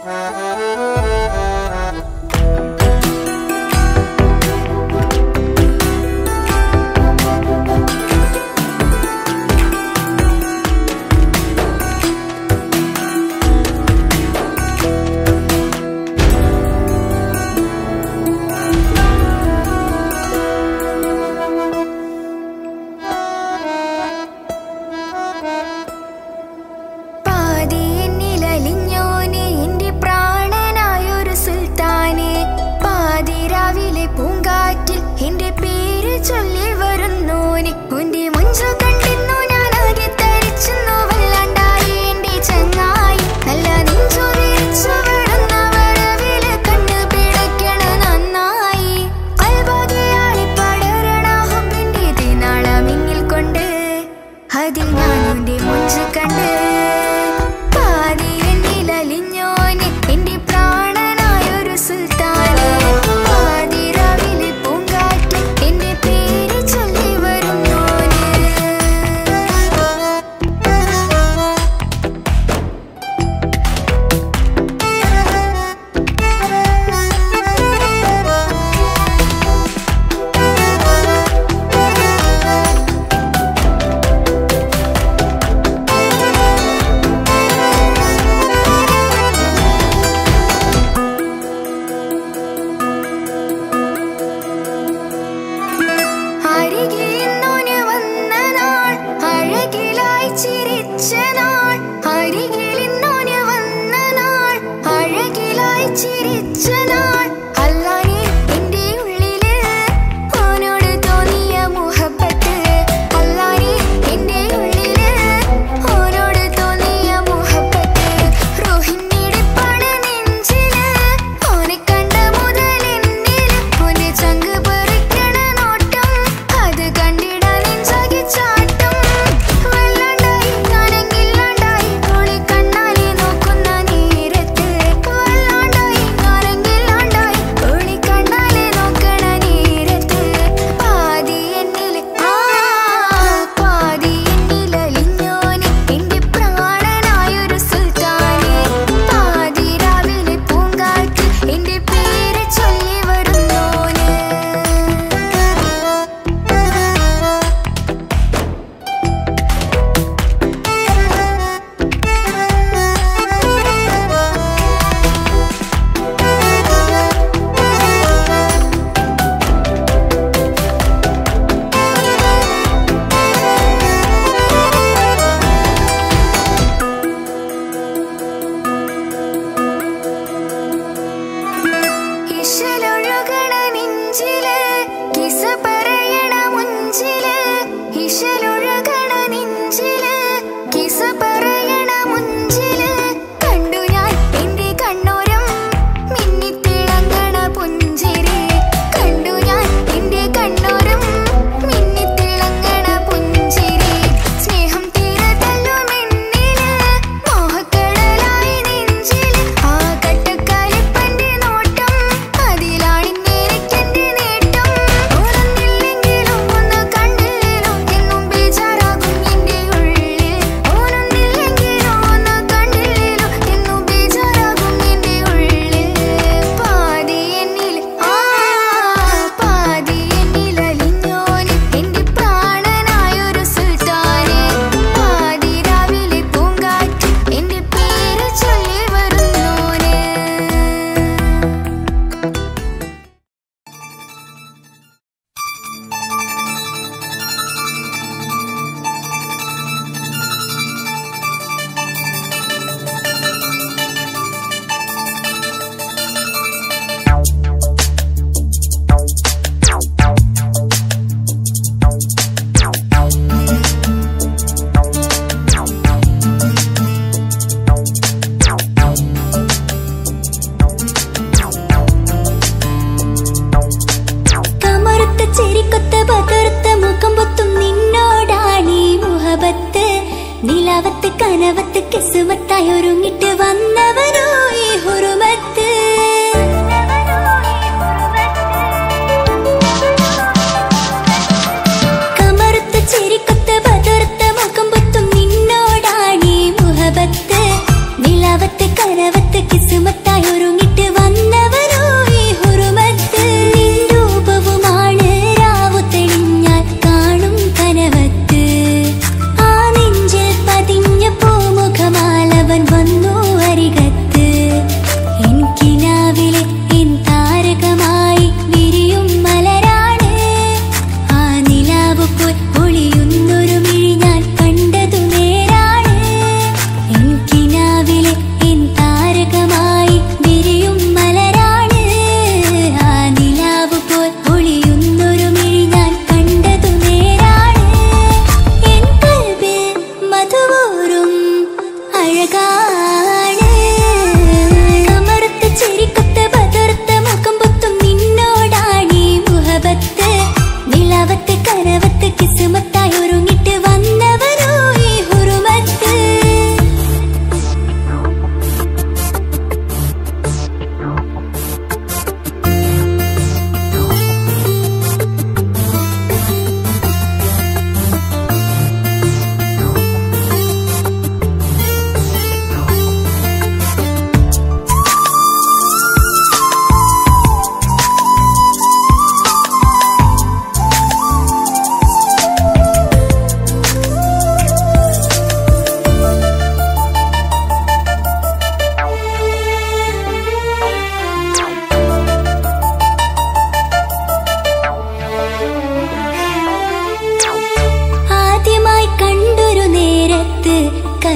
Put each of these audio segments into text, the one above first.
പാതിയെന്നിലലിഞ്ഞോനെ എന്റെ പ്രാണനായൊരു സുൽത്താനെ പാതിരാവിലെ പൂങ്കാറ്റിൽ എന്റെ പേര് ചൊല്ലി വരുന്നോനെ ഉന്റെ മുഞ്ചു കണ്ടിരുന്നു ഞാൻ ആകെ തരിച്ചെന്നു വല്ലാണ്ടായി എന്റെ ചങ്ങായി നല്ല നെഞ്ചു വിരിച്ചു വിടുന്ന വരവില് കണ്ണു പിടയ്ക്കണ നന്നായി കൽബാകയാളി പടരണ ഹുബിന്റെ തിനാളമിങ്ങിൽ കൊണ്ട് അതിൽ ഞാൻ ഉന്റെ മുഞ്ചു കണ്ട് പാതിയെന്നിലലിഞ്ഞോനെ എന്റെ പ്രാണനായൊരു സുൽത്താനെ പാതിരാവിലെ പൂങ്കാറ്റ് എന്റെ പേര് ചൊല്ലി വരുന്നോനെ അരികിലിന്നോന് വന്ന നാൾ അഴകിലായി ചിരിച്ച നാൾ അരികിലിന്നോന് വന്ന നാൾ അഴകിലായി ചിരിച്ച നാൾ അല്ലാനെ എന്റെ ഉള്ളില് ഓനോട് തോന്നിയ മുഹബത്ത് അല്ലാനെ എന്റെ ഉള്ളില് ഓനോട് തോന്നിയ മുഹബത്ത് റോഹിണിടിപ്പാണ് നെഞ്ചില് ഓനെ കണ്ട മുതൽ എന്നില് ഓന്റെ ചങ്ക് പറിക്കണ നോട്ടം അത് കണ്ടിടാൻ നെഞ്ചാകെ ചാട്ടം വല്ലാണ്ടായി ഞാനെങ്കിലാണ്ടായി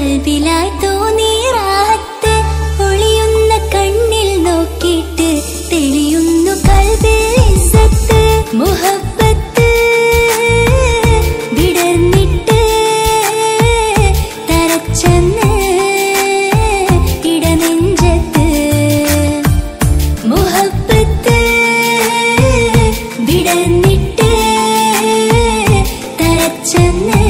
കൽബിലായി തോന്നിറാത്ത് ഒളിയുന്ന കണ്ണിൽ നോക്കിയിട്ട് തെളിയുന്നു കൽബിൽ ഇസ്സത്ത് മുഹബത്ത് വിടർന്നിട്ട് തരച്ചെന്ന് ഇടനെഞ്ചത്ത് മുഹബത്ത് വിടർന്നിട്ട് തരച്ചെന്ന്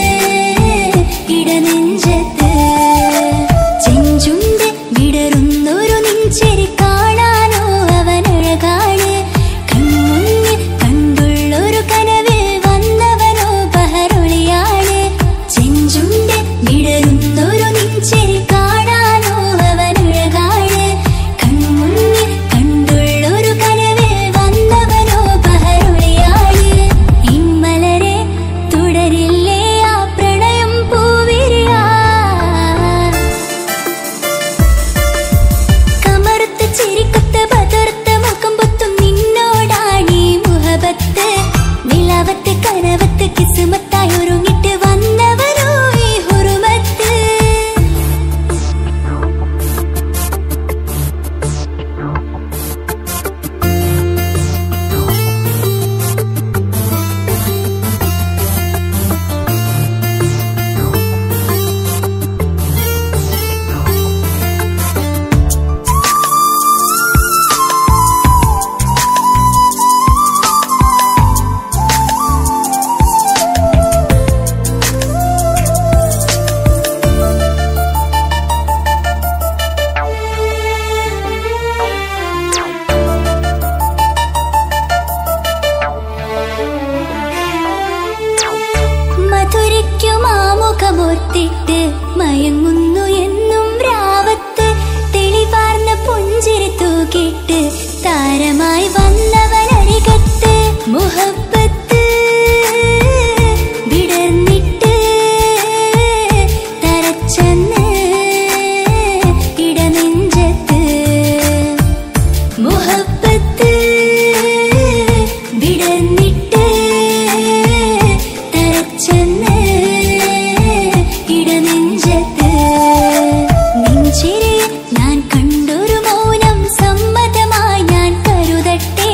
ഇടനെഞ്ചത്ത് ചെഞ്ചുണ്ട് വിടരുന്നൊരു നെഞ്ചരി കാണാനോ അവനഴകാണ് കൺമുന്നിൽ കണ്ടുള്ളൊരു കനവിൽ വന്നവനോ ബഹറൊളിയാണ് ചെഞ്ചുണ്ട് വിടരുന്നൊരു നെഞ്ചരി കാണാനോ അവനഴകാണ് കൺമുന്നിൽ കണ്ടുള്ളൊരു കനവിൽ വന്നവനോ ബഹറൊളിയാണ് ഇമ്മലരെ തുടരില്ലേ ആ പ്രണയം പൂവിരിയാ കമറുത്ത ചിരിക്കുത്ത ബദർത്ത മുഖം പൊത്തും നിന്നോടാണീ മുഹബത്ത് നിലവത്ത് കനവത്ത് കിസുമത്തായി ഒരുങ്ങിട്ട് വന്നവനോ ഈ ഹുറുമത്ത് മധുരയ്ക്കുമാമുഖമോർത്തിട്ട് മയങ്ങുന്നു എന്നും രാവത്ത് തെളിവാർന്ന പുഞ്ചിരി തൂക്കിട്ട് താരമായി വന്നവനരികത്ത് മുഹബത്ത് വിടർന്നിട്ട് തരച്ചെന്ന് ഇടനെഞ്ചത്ത് മുഹബത്ത് വിടർന്നിട്ട് തരച്ചെന്ന് ഇടനെഞ്ചത്ത് നെഞ്ചിരിയിൽ ഞാൻ കണ്ടൊരു മൗനം സമ്മതമായി ഞാൻ കരുതട്ടെ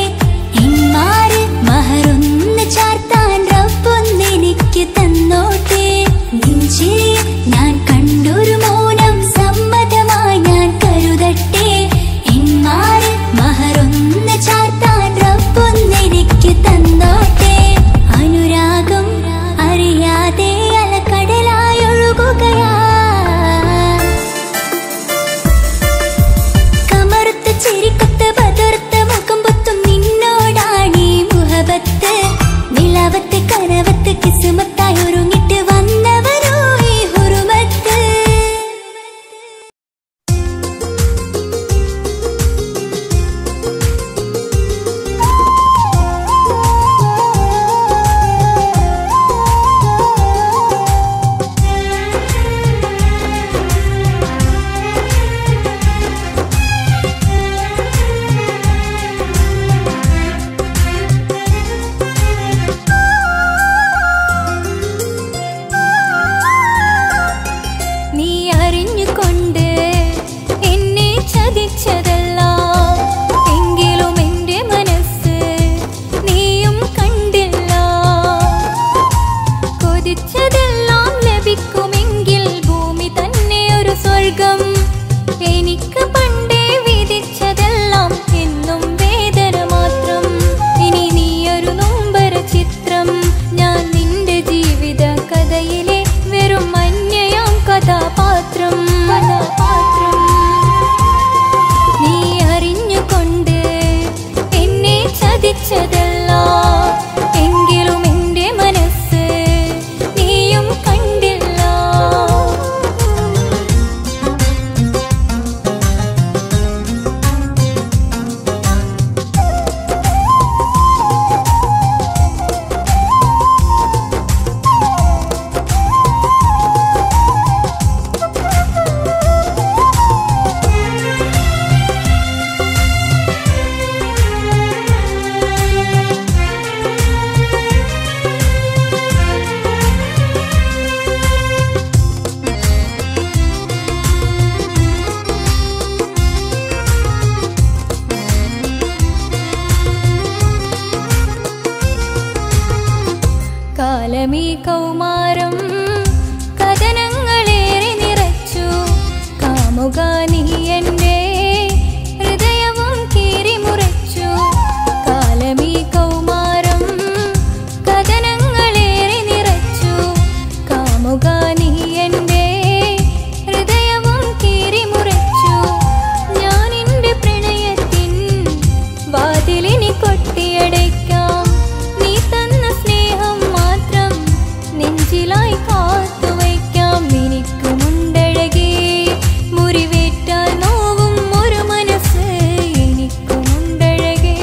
കാലമീ കൗമാരം കഥനങ്ങളേറെ നിറച്ചു കാമുക നീ എൻ്റെ ഹൃദയവും കീറി മുറിച്ചു കാലമീ കൗമാരം കഥനങ്ങളേറെ നിറച്ചു കാമുക നീ എൻ്റെ ഹൃദയവും കീറി മുറിച്ചു ഞാൻ എൻ്റെ പ്രണയത്തിൻ വാതിലിനി കൊട്ടിയടയ്ക്കാം നീ തന്ന സ്നേഹം മാത്രം നെഞ്ചിലായി കാത്തുവയ്ക്കാം എനിക്കുമുണ്ടഴകേ മുറിവേറ്റാൽ നോവും ഒരു മനസ്സ് എനിക്കുമുണ്ടഴകേ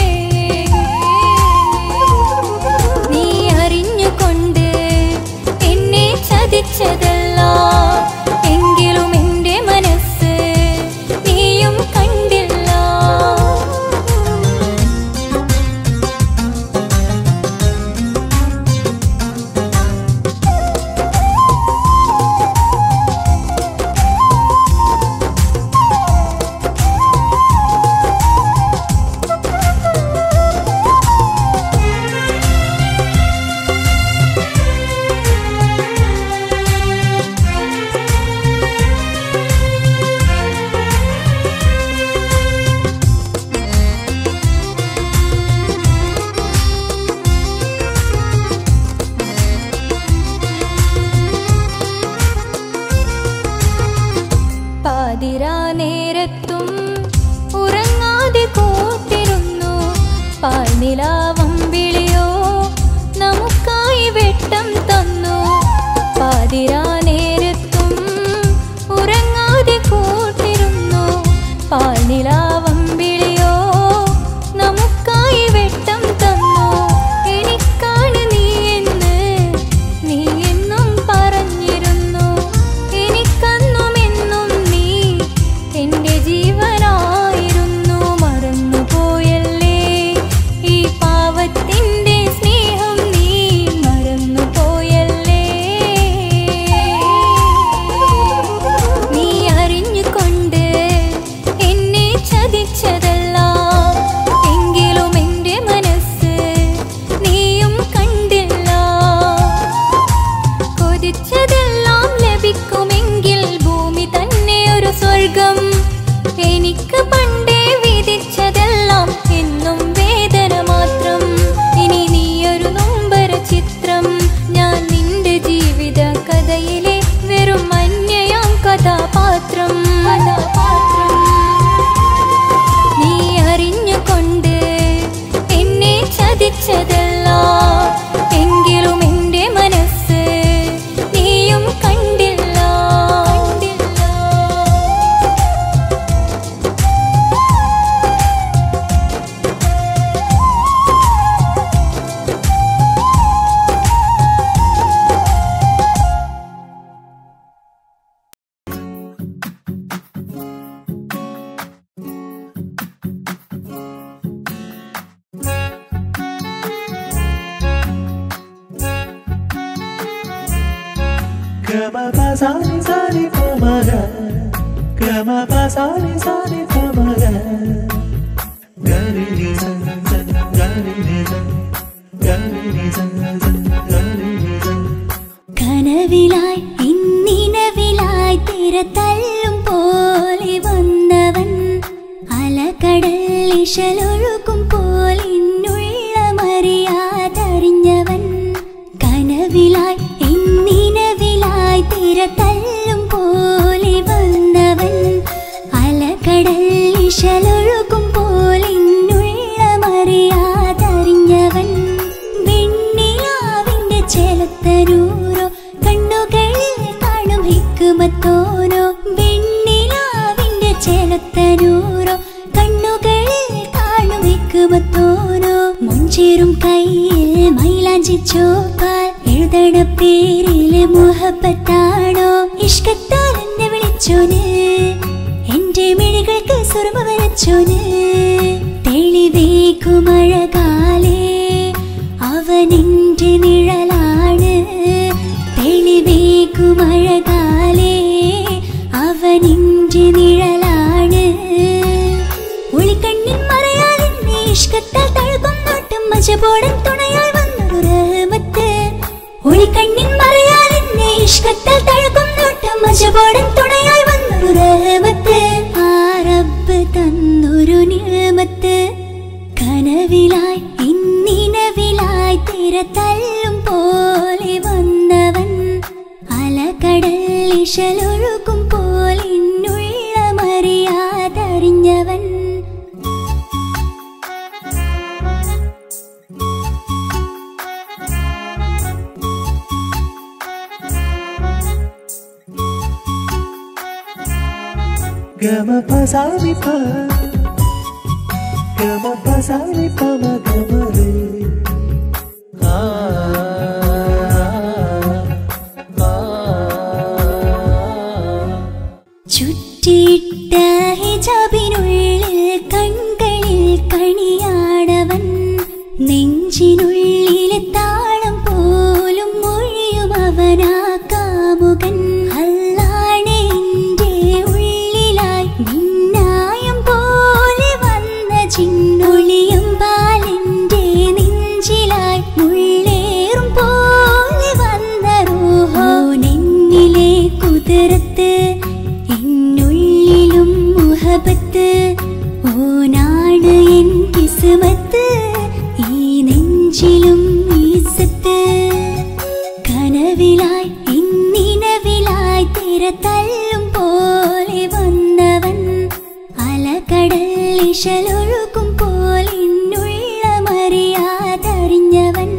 നീ അറിഞ്ഞുകൊണ്ട് എന്നെ ചതിച്ചതല്ല എങ്കിലും എൻ്റെ മനസ്സ് നീയും കണ്ടില്ല പാതിരാ നേരത്തും ഉറങ്ങാതെ കൂട്ടിരുന്നു പാൽനിലാവം വിളിയോ നമുക്കായി വെട്ടം തന്നു പാതിരാ നേരത്തും ഉറങ്ങാതെ കൂട്ടിരുന്നു പാൽനിലാവം വിളിയോ നമുക്കായി വെട്ടം തന്നു എനിക്കാണ് നീ എന്ന് നീ എന്നും പറഞ്ഞിരുന്നു എനിക്കന്നും എന്നും നീ എന്റെ ജീവനായിരുന്നു മറന്നുപോയല്ലേ ഈ പാവത്തിന്റെ സ്നേഹം നീ മറന്നുപോയല്ലേ നീ അറിഞ്ഞുകൊണ്ട് എന്നെ ചതിച്ചതല്ല എങ്കിലും എൻ്റെ മനസ്സ് നീയും കണ്ടില്ല കൊതിച്ചതെല്ലാം ലഭിക്കുമെങ്കിൽ ഭൂമി തന്നെ ഒരു സ്വർഗം എനിക്ക് പണ്ടേ വിധിച്ചതെല്ലാം എന്നും വേദന മാത്രം ഇനി നീയൊരു നൊമ്പര ചിത്രം ഞാൻ നിന്റെ ജീവിത കഥയിലെ വെറും അന്യയാം കഥാപാത്രം കഥാപാത്രം നീ അറിഞ്ഞുകൊണ്ട് എന്നെ ചതിച്ചതല്ല എങ്കിലും എൻ്റെ മനസ്സ് നീയും കണ്ടില്ല കണ്ടില്ല Gama pa sa ni sa ni pa ma ga. Gama pa sa ni sa ni pa ma ga. Ga ni ni sa sa ga ni ni sa. Ga ni ni sa sa ga ni ni sa. കനവിലായി ഇന്നിനവിലായി തിര തല്ലും പോലെ വന്നവൻ അലകടൽ ഇശലൊഴുക്കും പോലെ ഇന്നുള്ളമറിയാതറിഞ്ഞവൻ കനവിലായി ഇന്നിനവിലായി തിര തല്ലും പോലെ വന്നവൻ അലകടൽ ഇശലൊഴുക്കും പോലെ ഇന്നുള്ളമറിയാതറിഞ്ഞവൻ വെണ്ണിലാവിന്റെ ചെലത്തരൂരോ കണ്ണുകളിൽ കാണും ഹിക്കുമത്തോരോ വെണ്ണിലാവിന്റെ ചെലത്തരൂരോ കണ്ണുകളിൽ കാണും ഹിക്കുമത്തോരോ മുഞ്ചേറും കയ്യിൽ മൈലാഞ്ചി ചോപ്പാൽ എഴുതണ പേരിലെ മുഹബത്താണോ ഇഷ്കത്താൽ എന്നെ വിളിച്ചോന് എന്റെ മിഴികൾക്ക് സുറുമ വരച്ചോന് തെളിവേക്കുമഴകാലേ അവനെന്റെ നിഴലാണ് തെളിവേക്കുമഴകാലേ അവനെന്റെ നിഴലാണ് ഒളിക്കണ്ണിൻ മറയാൽ ഇഷ്ടത്താൽ തഴുകും നോട്ടും മജപോടൻ തുണയായി വന്നൊരു റഹ്മത്ത് ഒളിക്കണ്ണിൻ മറയാൽ എന്നെ ഇഷ്കത്താൽ തഴുകും നോട്ടം മജബോടൻ തുണയായി വന്നൊരു റഹമത്ത് ആ റബ്ബ് തന്നൊരു നിഴമത്ത് കനവിലായി ഇന്നിനവിലായി തിര തല്ലും പോലെ വന്നവൻ അലകടൽ ഇശലൊഴുകും പോലെ ഇന്നുള്ളമറിയാതറിഞ്ഞവൻ ഗമ പസാരി പ ഗമ പസാരി പമ ഗമ രേ ആ ആ ചുറ്റിയിട്ട ഹിജാബിനുള്ളിൽ കൺകളിൽ കണിയാടവൻ നെഞ്ചിനുള്ളിലെ താളം പോലും മൊഴിയും അവനാ കാമുകൻ അല്ലാണ് എൻ്റെ ഉള്ളിലായി മിന്നായം പോലെ വന്ന ചിന്നൊളിയും പാലിൻ്റെ നെഞ്ചിലായി മുള്ളേറും പോലെ വന്ന റൂഹോ നെന്നിലെ കുതിരത്ത് എന്നുള്ളിലും മുഹബത്ത് ഓനാണ് എൻ കിസ്മത്ത് ഈ നെഞ്ചിലും ഈസത്ത് കനവിലായി ഇന്നിനവിലായി തിര തല്ലും പോലെ വന്നവൻ അലകടൽ ഇശലൊഴുകും പോലെ ഇന്നുള്ളമറിയാതറിഞ്ഞവൻ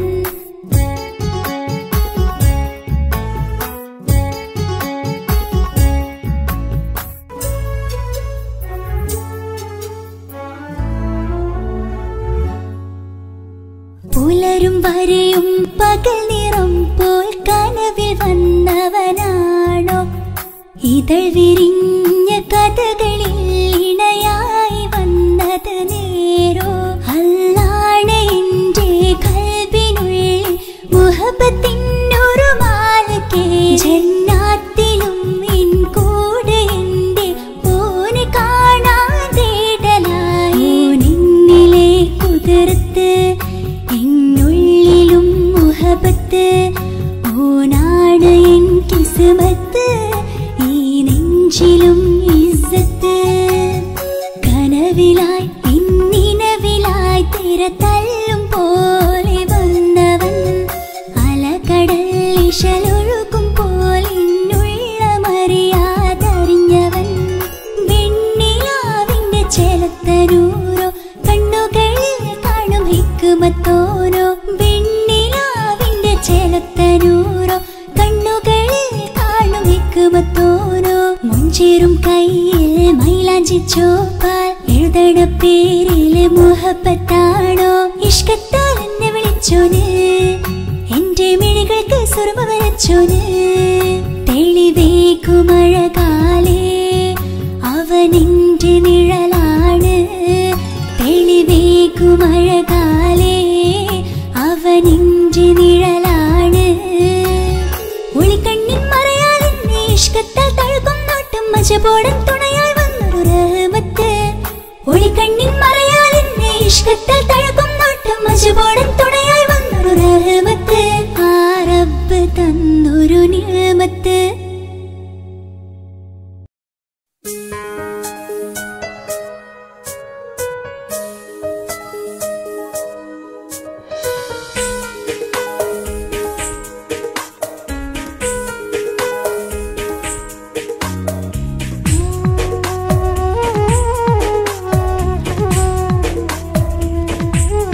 പുലരും വരെയും പകൽ നിറം പോൽ കനവിൽ വന്നവനാണോ ഇതൾ വിരിഞ്ഞ കഥകളിൽ ഇണയായി വന്നത് നേരോ അല്ലാണ് എൻ്റെ കൽവിനുള്ളിൽ മുഹബത്തിനൊരു മാലക്കേ ജന്നാത്തിലും ഇൻ കൂടെ എൻ്റെ ഓന് കാണാൻ തേടലായി നിന്നിലെ കുതിർത്ത് എന്നുള്ളിലും മുഹബത്ത് ഓനാണ് എൻ കിസ്മത്ത് ഈ നെഞ്ചിലും ഇസ്സത്ത് കനവിലായി ഇന്നിനവിലായി തിര തല്ലും പോലെ വന്നവൻ അലകടൽ ഇശലൊഴുകും പോലെ ഇന്നുള്ളമറിയാതറിഞ്ഞവൻ വെണ്ണിലാവിന്റെ ചെലത്തനൂരോ കണ്ണുകളിൽ കാണും ഹിക്കുമത്തോരോ വെണ്ണിലാവിന്റെ ചെലത്തനൂരോ കണ്ണുകളിൽ കാണും ഹിക്കുമത്തോരോ മുഞ്ചേറും കയ്യിൽ മൈലാഞ്ചി ചോപ്പാൽ എഴുതണ പേരിലെ മുഹബത്താണോ ഇഷ്കത്താൽ എന്നെ വിളിച്ചോന് എന്റെ മിഴികൾക്ക് സുറുമ വരച്ചോന് തെളിവേക്കുമഴകാലേ അവനെന്റെ നിഴലാണ് തെളിവേക്കുമഴകാലേ അവനെന്റെ നിഴലാണ് ഒളിക്കണ്ണിൻ മറയാൽ എന്നെ ഇഷ്കത്താൽ തഴുകും നോട്ടും മജബോടൻ തുണയായി വന്നൊരു റഹമത്ത് ഒളിക്കണ്ണിൻ മറയാൽ എന്നെ ഇഷ്കത്താൽ തഴുകും നോട്ടും മജബോടൻ തുണയായി വന്നൊരു റഹമത്ത് ആ റബ്ബ് തന്നൊരു നിഴമത്ത് ആ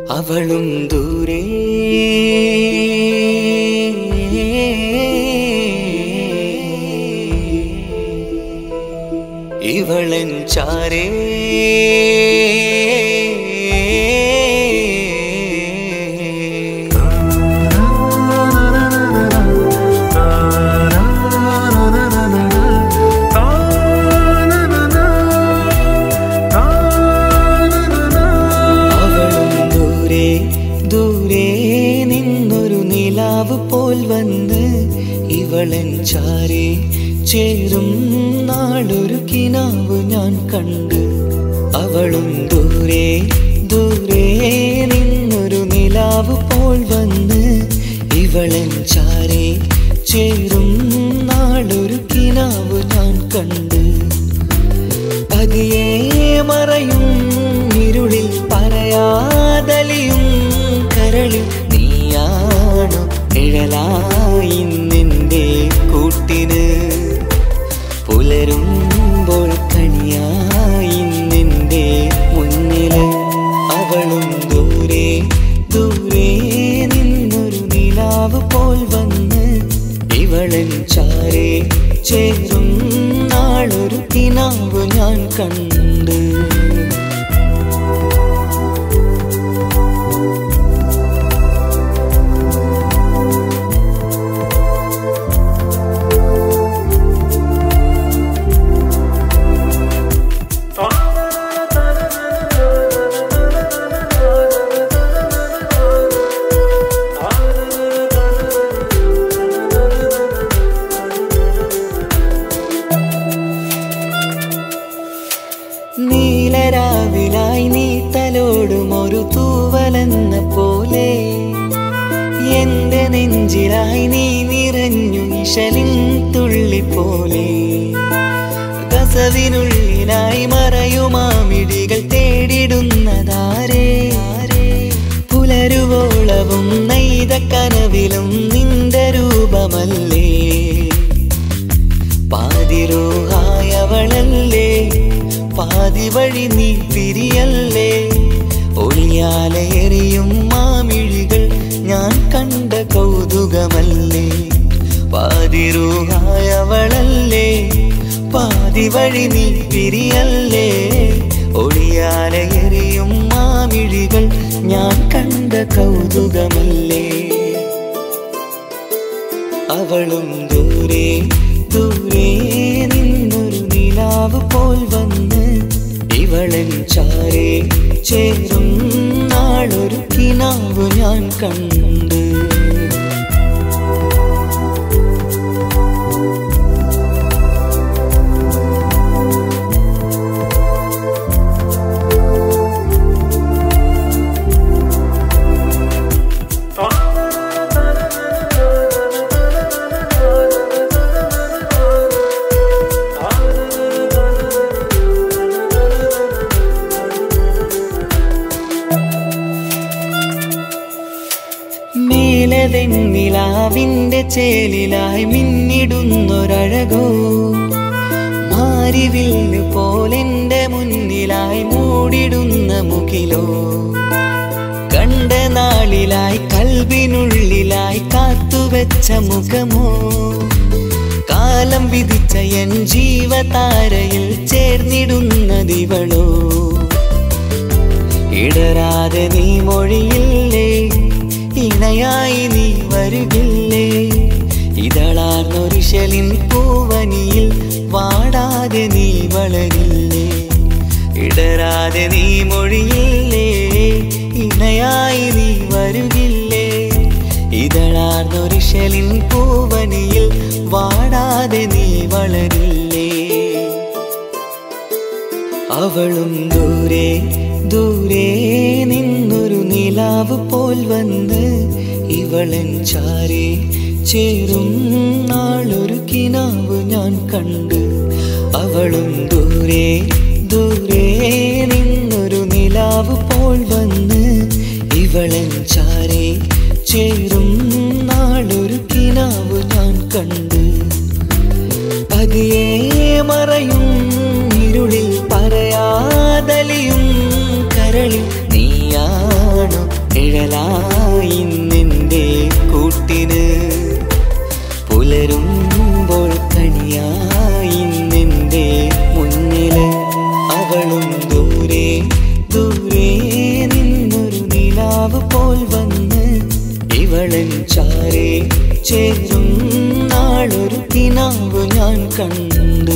അവളും ദൂരെ ഇവളൻ ചാരേ അവളും ദൂരെ ദൂരെ നിന്നൊരു നിലാവ് പോൽ വന്ന് ഇവളൻ ചാരെ ചേരും നാളൊരു കിനാവ് ഞാൻ കണ്ട് അവളും ദൂരെ ദൂരെ നിന്നൊരു നിലാവ് പോൽ വന്ന് ഇവളൻ ചാരെ ചേരും നാളൊരു കിനാവ് ഞാൻ കണ്ട് പതിയെ മറയും ഇരുളിൽ പറയാതലിയും കരളിൽ നീയാണു നിഴലായി നിന്റെ കൂട്ടിന് പുലരുമ്പോൾ കണിയായി നിന്റെ മുന്നില് അവളും ദൂരെ ദൂരെ നിന്നൊരു നിലാവ് പോൽ വന്ന് ഇവളൻ ചാരെ ചേരും നാളൊരു കിനാവ് ഞാൻ കണ്ട് നീലരാവിലായി നീ തലോടും ഒരു തൂവലെന്ന പോലെ എന്റെ നെഞ്ചിലായി നീ നിറഞ്ഞു ഇശലിൻ തുള്ളി പോലെ കസവിനുള്ളിലായി മറയുമാമിടികൾ തേടിടുന്നതാരേ പുലരുവോളവും നെയ്ത കനവിലും നിന്റെ രൂപമല്ലേ പാതിരോഹായവളല്ലേ പാതി വഴി നീ തിരിയല്ലേ ഒളിയാലെ എറിയും മാമിഴികൾ ഞാൻ കണ്ട കൗതുകമല്ലേ പാതിരൂഹായവളല്ലേ പാതി വഴി നീ തിരിയല്ലേ ഒളിയാലെ എറിയും മാമിഴികൾ ഞാൻ കണ്ട കൗതുകമല്ലേ അവളും ദൂരെ ദൂരെ നിന്നൊരു നിലാവ് പോൽ വന്ന് ഇവളൻ ചാരെ ചേരും നാളൊരു കിനാവ് ഞാൻ കണ്ട് മേലതെന്നിലാവിന്റെ ചേലിലായി മിന്നിടുന്നൊരഴകോ മാരിവില്ല് പോലെന്റെ മുന്നിലായി മൂടിടുന്ന മുകിലോ കണ്ട നാളിലായി കൽവിനുള്ളിലായി കാത്തുവെച്ച മുഖമോ കാലം വിധിച്ച എൻ ജീവതാരയിൽ ചേർന്നിടുന്നതിവളോ ഇടരാതെ നീ മൊഴിയില്ലേ ഇണയായി നീ വരുകില്ലേ ഇതളാർന്നൊരിശലിൻ പൂവനിയിൽ വാടാതെ നീ വളരില്ലേ ഇടരാതെ നീ മൊഴിയില്ലേ ഇണയായി നീ വരുകില്ലേ ഇതളാർന്നൊരിശലിൻ പൂവനിയിൽ വാടാതെ നീ വളരില്ലേ അവളും ദൂരെ ദൂരെ നിന്നൊരു നിലാവ് പോൽ വന്ന് ഇവളൻ ചാരെ ചേരും നാളൊരു കിനാവ് ഞാൻ കണ്ട് അവളും ദൂരെ ദൂരെ നിന്നൊരു നിലാവ് പോൽ വന്ന് ഇവളൻ ചാരെ ചേരും നാളൊരു കിനാവ് ഞാൻ കണ്ട് പതിയെ മറയും ഇരുളിൽ പറയാതലിയും കരളിൽ നീയാണു പകലായി നിന്റെ കൂട്ടിന് പുലരുമ്പോൾ കണിയായി നിന്റെ മുന്നില് അവളും ദൂരെ ദൂരെ നിന്നൊരു നിലാവ് പോൽ വന്ന് ഇവളൻ ചാരെ ചേരും നാളൊരു കിനാവ് ഞാൻ കണ്ട്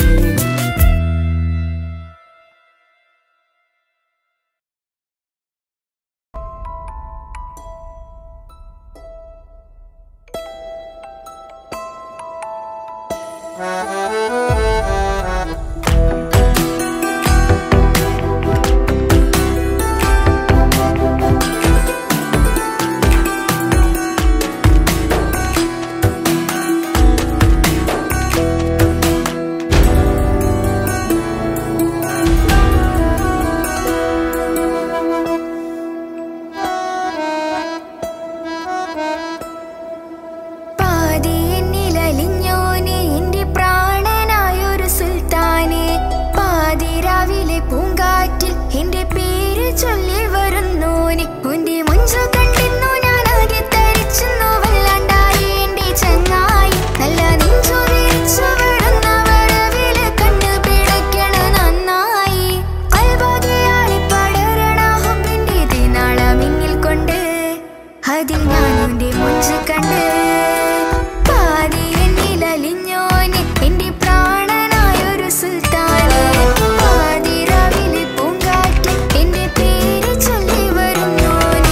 പാതിയെന്നിലലിഞ്ഞോനെ എന്റെ പ്രാണനായൊരു സുൽത്താനെ പാതിരാവിലെ പൂങ്കാറ്റിൽ എന്റെ പേര് ചൊല്ലി വരുന്നോനെ ഉന്റെ മുഞ്ചു കണ്ടിരുന്നു ഞാൻ ആകെ തരിച്ചെന്നു വല്ലാണ്ടായി എന്റെ ചങ്ങായി നല്ല നെഞ്ചു വിരിച്ചു വിടുന്ന വരവില് കണ്ടു പിടയ്ക്കണ നന്നായി അൽബാഗയാളി പടരണ ഹുബിന്റെ ദിനാള മിന്നിൽ കൊണ്ട് അതിൽ ഞാൻ എന്റെ മുഞ്ചു കണ്ട് പാതി എന്നിലലിഞ്ഞോനെ എന്റെ പ്രാണനായൊരു സുൽത്താനെ പാതിരാവിലെ പൂങ്കാറ്റിൽ എന്റെ പേര് ചൊല്ലി വരുന്നോനെ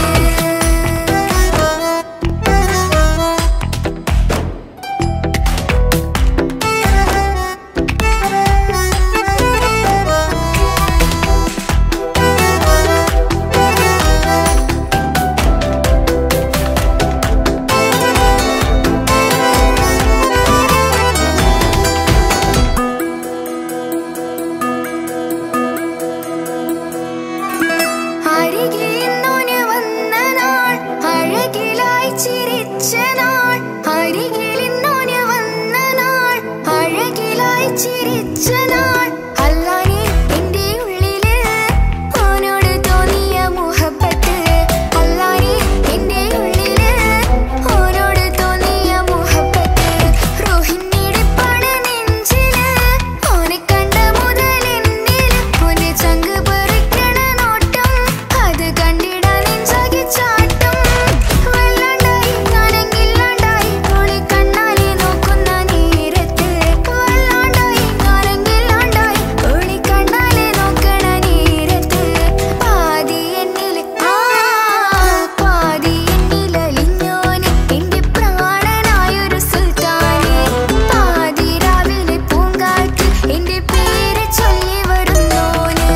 അരികിലിന്നോന് വന്ന നാൾ അഴകിലായി ചിരിച്ച നാൾ അരികിലിന്നോന് വന്ന നാൾ അഴകിലായി ചിരിച്ച നാൾ അല്ലാനെ എന്റെ ഉള്ളില് ഓനോട് തോന്നിയ മുഹബത്ത് അല്ലാനെ എന്റെ ഉള്ളില് ഓനോട് തോന്നിയ മുഹബത്ത് റോഹിണിടിപ്പാണ് നെഞ്ചില് ഓനെ കണ്ട മുതൽ എന്നില് ഓനെ ചങ്ക് പറിക്കണ നോട്ടം അത് കണ്ടിടാൻ നെഞ്ചാകി ചാട്ടം വല്ലാണ്ടായി ഞാനെങ്കില്ലാണ്ടായി ഓളെ കണ്ണാലെ നോക്കുന്ന നേരത്ത് വല്ലാണ്ടായി ഞാനെങ്കില്ലാണ്ടായി ഓളെ കണ്ണാലെ നോക്കണ നേരത്ത് പാതി എന്നിൽ ആ പാതി എന്നിലലിഞ്ഞോനെ എന്റെ പ്രാണനായൊരു സുൽത്താനെ പാതി രാവിലെ പൂങ്കാറ്റ് എന്റെ പേര് ചൊല്ലി വരുന്നോന്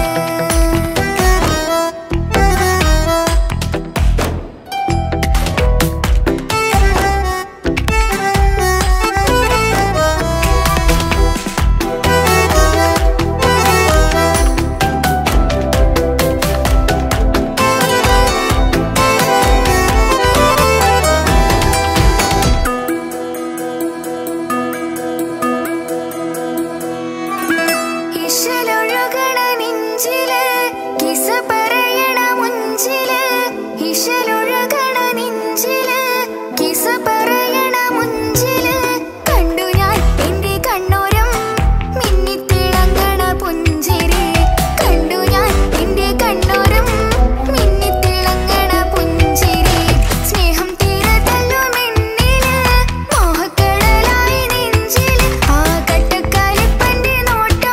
ഇശലൊഴുകണ നെഞ്ചില് കിസ പറയണ മുഞ്ചില് ഇശലൊഴുകണ നെഞ്ചില് കിസ പറയണ മുഞ്ചില് കണ്ടു ഞാൻ എന്റെ കണ്ണോരം മിന്നിത്തിളങ്ങണ പുഞ്ചിരി കണ്ടു ഞാൻ എന്റെ കണ്ണോരം മിന്നിത്തിളങ്ങണ പുഞ്ചിരി സ്നേഹം തീരെ തല്ലുമെന്നില് മോഹക്കടലായി നെഞ്ചില് ആ കട്ടക്കാലിപ്പന്റെ നോട്ടം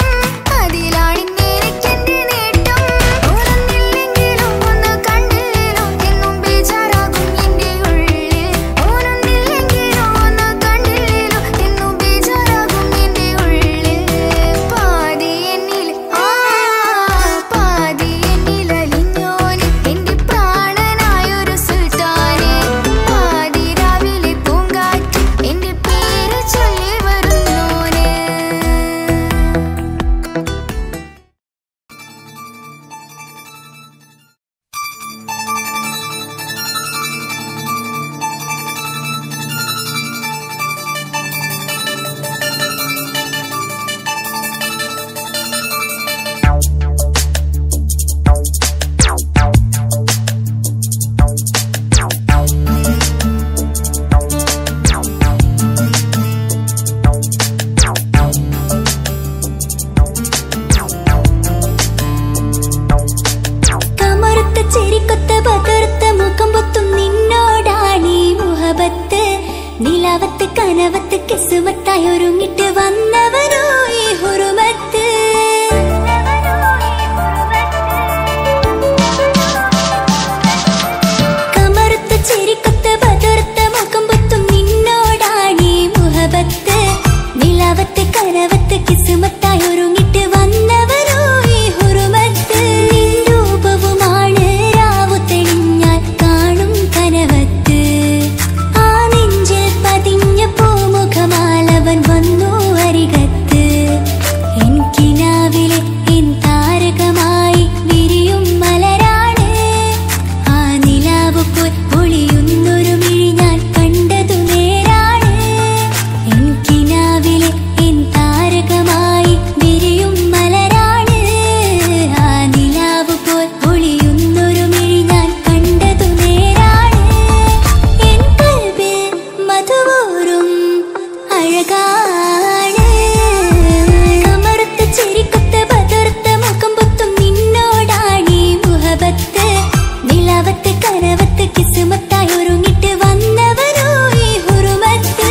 അതിലാണിന്നെനിക്കെന്റെ നേട്ടം ഓർന്നില്ലെങ്കിലും ഒന്ന് കണ്ടില്ലേലും എന്നും കനവത്ത് കിസുമത്തായി ഒരുങ്ങിട്ട് വന്നവനോ ഈ ഹുറുമത്ത് കമറുത്ത ചിരിക്കൊത്ത ബതിർത്ത മുഖം പൊത്തും നിന്നോടാണീ മുഹബത്ത് നിലവത്ത് കനവത്ത് കിസുമത്തായി ഒരുങ്ങിട്ട് വന്നവനോ ഈ ഹുറുമത്ത് നിൻ രൂപവുമാണ് രാവു തെളിഞ്ഞാൽ കാണും കനവത്ത് ആ നെഞ്ചിൽ പതിഞ്ഞ പൂമുഖമാലവൻ വന്നു അരികത്ത് എനിക്കിനാവിലെ എൻ താരകമായി വിരിയും മലരാണ് ആ നിലാവ് പോൽ ഒളിയുന്നൊരു മിഴി ഞാൻ കണ്ടതു നേരാണ് എനിക്കിനാവിലെ എൻ താരകമായി വിരിയും മലരാണ് ആ നിലാവ് പോൽ ഒളിയുന്നൊരു മിഴി ഞാൻ കണ്ടതു നേരാണ് എൻ കൽബിൽ മധുവൂറും അഴകാണ് കമറുത്ത ചിരിക്കൊത്ത ബതിർത്ത മുഖം പൊത്തും നിന്നോടാണീ മുഹബത്ത് നിലവത്ത് കനവത്ത് കിസുമത്തായി ഒരുങ്ങിട്ട് വന്നവനോ ഈ ഹുറുമത്ത്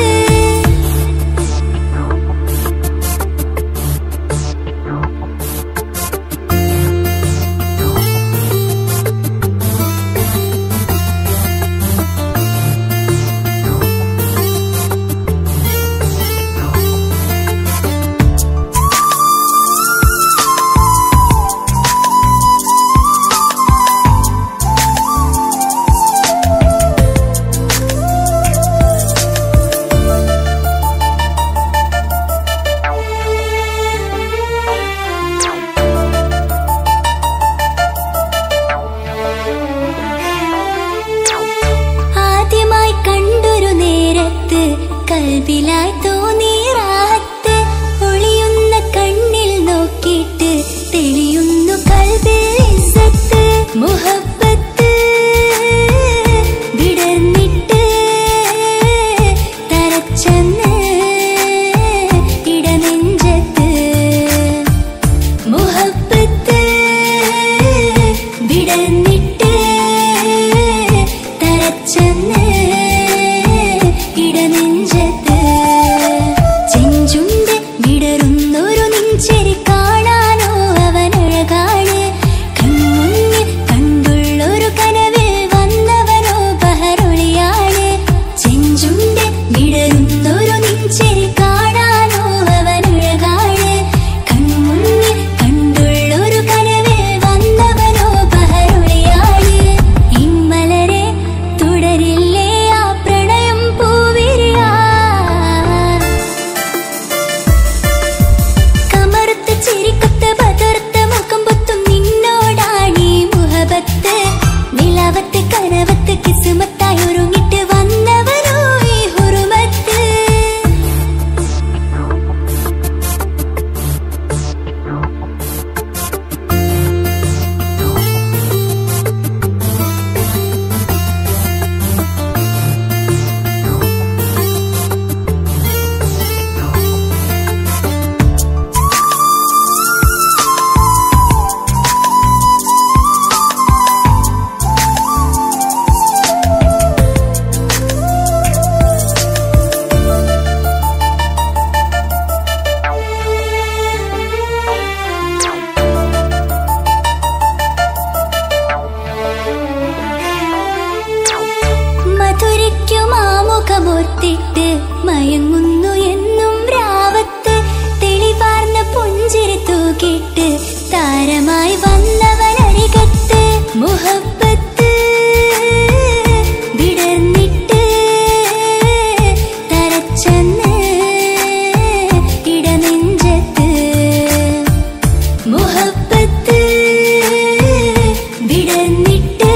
ആദ്യമായി കണ്ടൊരു നേരത്ത് കൽവിലായി തോന്നി റാഹത്ത് ഒളിയുന്ന കണ്ണിൽ നോക്കിയിട്ട് തെളിയുന്നു കൽവിൽ ഇസ്സത്ത് മുഹബത്ത് വിടർന്നിട്ട് തരച്ചെന്ന് ഇടനെഞ്ചത്ത് മുഹബത്ത് വിടർന്നിട്ട് തരച്ചെന്ന് ഇടനെഞ്ചത്ത് ചെഞ്ചുണ്ട് വിടരുന്നൊരു നെഞ്ചരി കാണാനോ അവനഴകാണ് കൺമുന്നിൽ കണ്ടുള്ളൊരു കനവിൽ വന്നവനോ ബഹറൊളിയാണ് ചെഞ്ചുണ്ട് വിടരുന്നൊരു നെഞ്ചരി കാണാനോ അവനഴകാണ് കൺമുന്നിൽ കണ്ടുള്ളൊരു കനവിൽ വന്നവനോ ബഹറൊളിയാണ് ഇമ്മലരെ തുടരില്ലേ ആ പ്രണയം പൂവിരിയാ കമറുത്ത ചിരിക്കൊത്ത ബതിർത്ത മുഖം പൊത്തും നിന്നോടാണീ മുഹബത്ത് നിലവത്ത് കനവത്ത് കിസുമത്തായി ഒരുങ്ങിട്ട് വന്നവനോ ഈ ഹുറുമത്ത് മധുരയ്ക്കുമാമുഖമോർത്തിട്ട് മയങ്ങുന്നു എന്നും രാവത്ത് തെളിവാർന്ന പുഞ്ചിരി തൂക്കിട്ട് താരമായി വന്നവനരികത്ത് മുഹബത്ത് വിടർന്നിട്ട് തരച്ചെന്ന് ഇടനെഞ്ചത്ത് മുഹബത്ത് വിടർന്നിട്ട്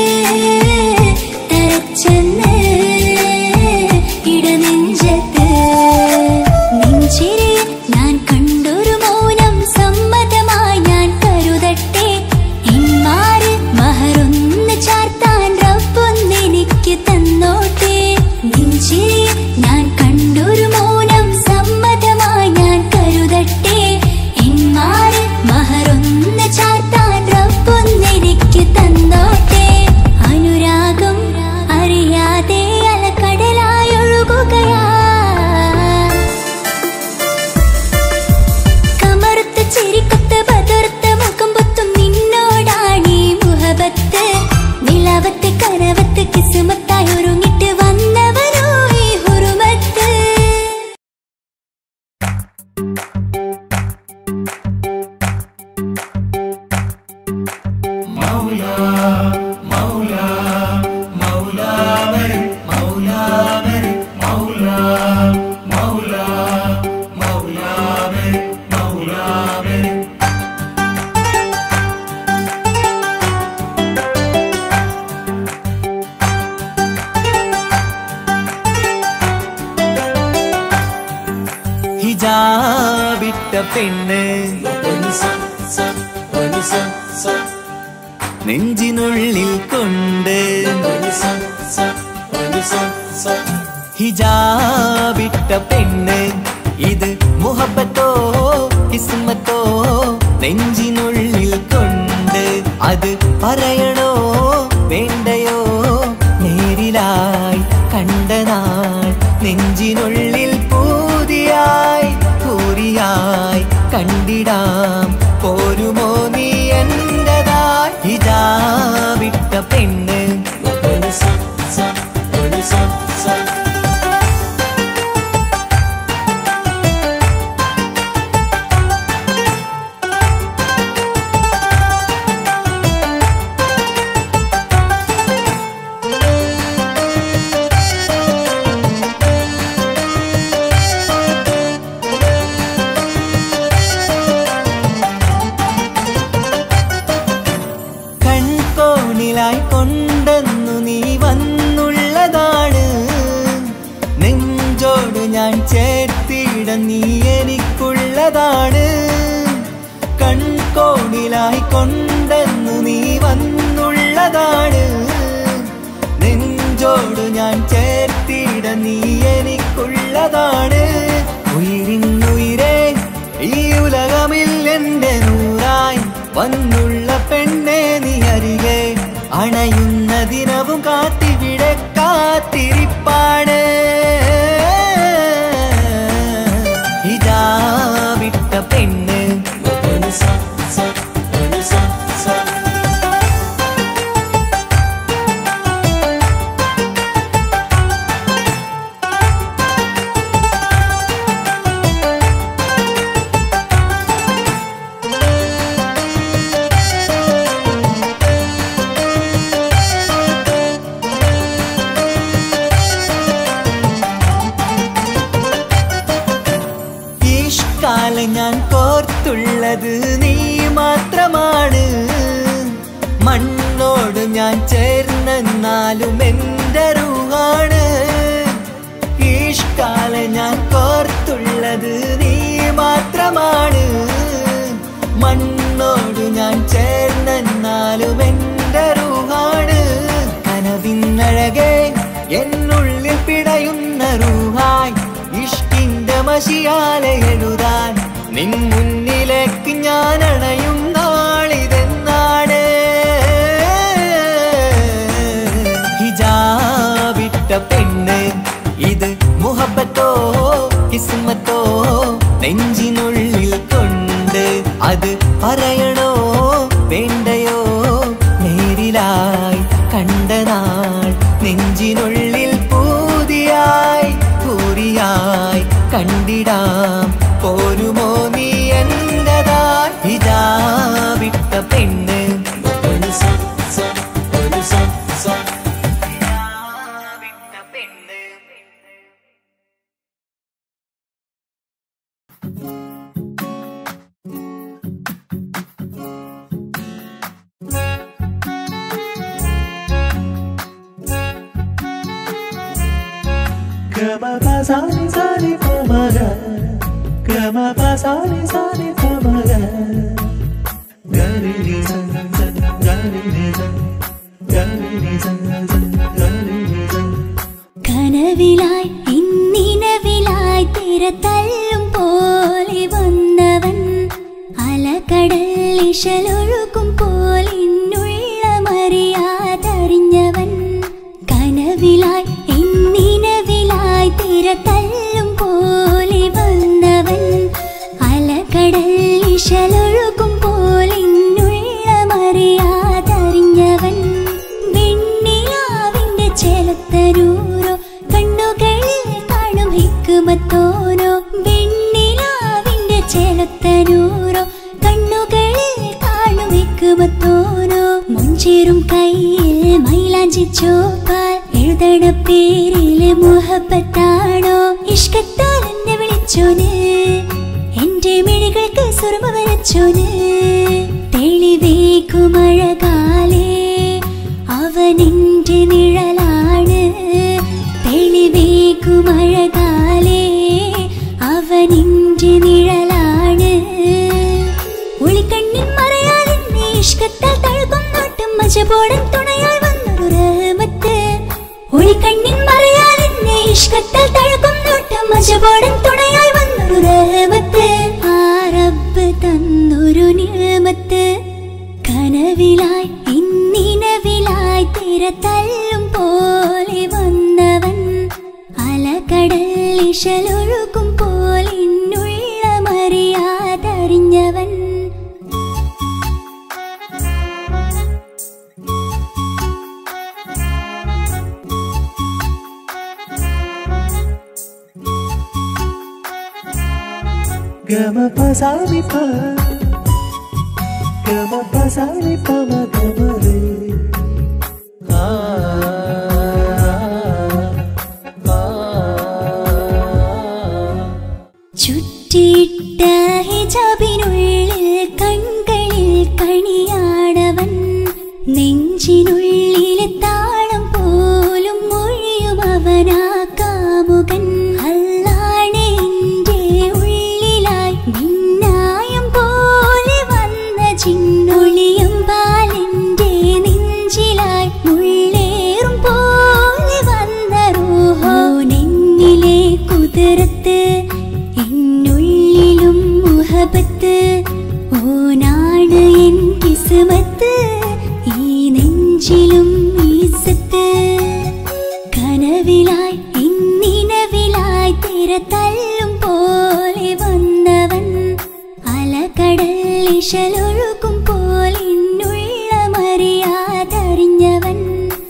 തരച്ചെന്ന് ഇടനെഞ്ചത്ത് നെഞ്ചിരിയിൽ ഞാൻ കണ്ടൊരു മൗനം സമ്മതമായി ഹിജാബിട്ട പെണ്ണ് നെഞ്ചിനുള്ളിൽ കൊണ്ട് ഹിജാബിട്ട പെണ്ണ് ഇത് മുഹബത്തോ കിസ്മത്തോ നെഞ്ചിനുള്ളിൽ കൊണ്ട് അത് പറയണോ വേണ്ടയോ നേരിലായി കണ്ട നാൾ നെഞ്ചിനുള്ളിൽ പൂതിയായി പൂരിയായി കണ്ടിടാം പോരുമോ നീ എന്റതായി ഹിജാബിട്ട പെണ്ണ് കൺകോണിലായി കൊണ്ടെന്നു നീ വന്നുള്ളതാണ് നെഞ്ചോട് ഞാൻ ചേർത്തിട നീ എനിക്കുള്ളതാണ് കൺകോണിലായി കൊണ്ടെന്നു നീ വന്നുള്ളതാണ് നെഞ്ചോട് ഞാൻ ചേർത്തിട നീ എനിക്കുള്ളതാണ് ഉയിരിന്നുയിരേ ഈ ഉലകമിൽ എന്റെ നൂറായി വന്നുള്ള പെണ്ണെ നീ അരികെ അണയുന്ന ദിനവും കാത്തിവിടെ കാത്തിരിപ്പാണ് ഇതാ വിട്ട പെണ്ണ് ഈഷ്കാലം ഞാൻ കോർത്തുള്ളത് നീ മാത്രമാണ് മണ്ണോട് ഞാൻ ചേർന്നെന്നാലും എന്റെ റൂഹാണ് ഈഷ്കാലം ഞാൻ കോർത്തുള്ളത് നീ മാത്രമാണ് മണ്ണോട് ഞാൻ ചേർന്നെന്നാലും എന്റെ റൂഹാണ് കനവിന്നഴകെ എന്നുള്ളിൽ പിടയുന്ന റൂഹായി ഇഷ്കിന്റെ മഷിയാലെ എഴുതാൻ നിൻ മുന്നിലേക്ക് ഞാൻ അണയും നാളിതെന്നാണ് ഹിജാബിട്ട പെണ്ണ് ഇത് മുഹബത്തോ കിസ്മത്തോ നെഞ്ചിനുള്ളിൽ കൊണ്ട് അത് പറയണോ വേണ്ടയോ നേരിലായി കണ്ട നാൾ നെഞ്ചിനുള്ളിൽ പൂതിയായി പൂരിയായി കണ്ടിടാം പോരുമോ നീ എന്റതായി ഹിജാബിട്ട പെണ്ണ് ഹിജാബിട്ട പെണ്ണ് Gama pa sa ni sa ni pa ma ga. Gama pa sa ni sa ni pa ma ga. Ga ni ni sa sa ga ni ni sa. Ga ni ni sa sa ga ni ni sa. കനവിലായി ഇന്നിനവിലായി തിര തല്ലും പോലെ വന്നവൻ അലകടൽ ഇശലൊഴുക്കും പോലെ മറിയാതറിഞ്ഞവൻ കനവിലായി ഇന്നിനവിലായി തിര തല്ലും പോലെ വന്നവൻ അലകടൽ ഇശലൊഴുക്കും പോലെ മറിയാതറിഞ്ഞവൻ വെണ്ണിലാവിന്റെ ചെലത്തരൂരോ കണ്ണുകളിൽ കാണും ഹിക്കുമത്തോരോ വെണ്ണിലാവിന്റെ ചെലത്തരൂരോ കണ്ണുകളിൽ കാണും മുഞ്ചേറും കയ്യിൽ മൈലാഞ്ചി ചോപ്പാൽ എഴുതണ പേരില് മുഹബത്താണോ ഇഷ്കത്താൽ എന്നെ വിളിച്ചോന് എന്റെ മിഴികൾക്ക് സുറുമ വരച്ചോന് തെളിവേക്കുമഴകാലേ അവനെന്റെ നിഴലാണ് തെളിവേക്കുമഴകാലേ അവനെന്റെ നിഴലാണ് ഒളിക്കണ്ണിൻ മറയാൽ എന്നെ ഇഷ്കത്താൽ തഴുകും നോട്ടും മജബോടൻ തുണയായി വന്നൊരു റഹ്മത്ത് ഒളിക്കണ്ണിൻ മറയാൽ എന്നെ ഇഷ്കത്താൽ തഴുകും നോട്ടും മജബോടൻ തുണയായി വന്നൊരു റഹ്മത്ത് ആ റബ്ബ് തന്നൊരു നിയമത്ത് കനവിലായി ഇന്നിനവിലായി തിര തല്ലും പോലെ വന്നവൻ അലകടൽ ഇശലൊഴുകും പോലെ ഇന്നുള്ള മറിയാതറിഞ്ഞവൻ ഗമ പസാനി പ ഗമ പസാനി പമ ഗമ രേ ആ ആ ചുറ്റിയിട്ട ഹിജാബിനുള്ളിൽ കൺകളിൽ കണിയാടവൻ നെഞ്ചിനുള്ളിലെ താളം പോലും മൊഴിയും അവനാ കാമുകൻ അല്ലാണ് എന്റെ ഉള്ളിലായി മിന്നായം പോലെ വന്ന ചിന്നൊളിയും പാലിന്റെ നെഞ്ചിലായി മുള്ളേറും പോലെ വന്ന റൂഹോ നെന്നിലെ കുതിരത്ത് എന്നുള്ളിലും മുഹബത്ത് ഓനാണ് എൻ കിസ്മത്ത് ഈ നെഞ്ചിലും ഈസത്ത് കനവിലായി ഇന്നിനവിലായി തിര തല്ലും പോലെ വന്നവൻ അലകടൽ ഇശലൊഴുകും പോലെ ഇന്നുള്ള മറിയാതറിഞ്ഞവൻ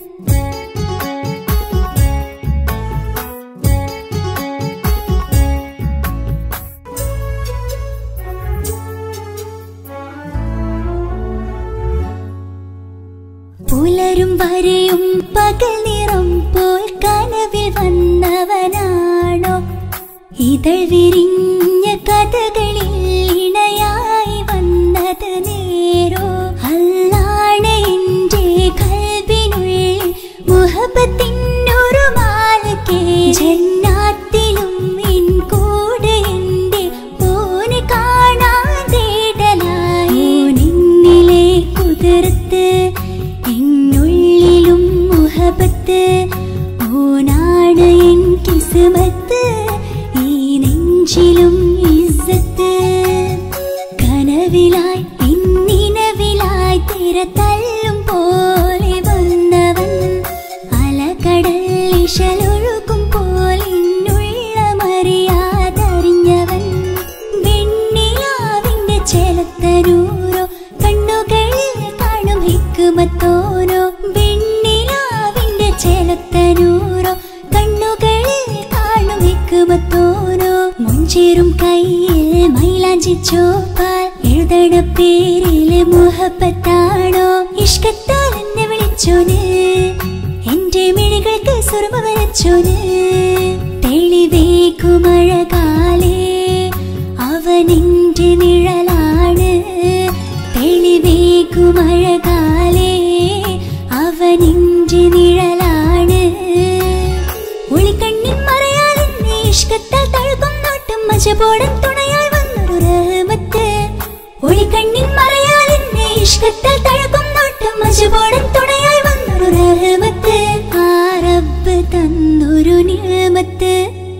പുലരും വരെയും പകൽ നിറം പോൽ കനവിൽ വന്നവനാണോ ഇതൾ വിരിഞ്ഞ കഥകളിൽ ഇണയായി വന്നത് നേരോ അല്ലാണ് എന്റെ കൽവിനുള്ളിൽ മുഹബത്തിനൊരു മാലക്കേ ജന്നാത്തിലും ഇൻ കൂടെ എന്റെ ഓന് കാണാൻ തേടലായി നിന്നിലെ കുതിർത്ത് എന്നുള്ളിലും മുഹബത്ത് ഓനാണ് എൻ കിസ്മത്ത് ഈ നെഞ്ചിലും ഇസ്സത്ത് കനവിലായി ഇന്നിനവിലായി തിര തല്ലും പോലെ വന്നവൻ അലകടൽ ഇശലൊഴുകും പോലെ ഇന്നുള്ള മറിയാതറിഞ്ഞവൻ വെണ്ണിലാവിന്റെ ചെലത്തനൂരോ കണ്ണുകളിൽ കാണും ഹിക്കുമത്തോരോ വെണ്ണിലാവിന്റെ ചെലത്തനൂരോ കണ്ണുകളിൽ കാണും ഹിക്കുമത്തോരോ മുഞ്ചേറും കയ്യിൽ മൈലാഞ്ചി ചോപ്പാൽ എഴുതണ പേരില് മുഹബത്താണോ ഇഷ്കത്താൽ എന്നെ വിളിച്ചോന് എന്റെ മിഴികൾക്ക് സുറുമ വരച്ചോന് തെളിവേക്കുമഴകാലേ അവനെന്റെ നിഴലാണ് തെളിവേക്കുമഴകാലേ അവനെന്റെ നിഴലാണ് ഒളിക്കണ്ണിൻ മറയാൽ എന്നെ ഇഷ്കത്താൽ തഴുകും നോട്ടും മജബോടൻ തുണയായി വന്നൊരു റഹ്മത്ത് ഒളിക്കണ്ണിൻ മറയാൽ എന്നെ ഇഷ്കത്താൽ തഴുകും നോട്ടും മജബോടൻ തുണയായി വന്നൊരു റഹ്മത്ത് ആ റബ്ബ് തന്നൊരു നിയമത്ത്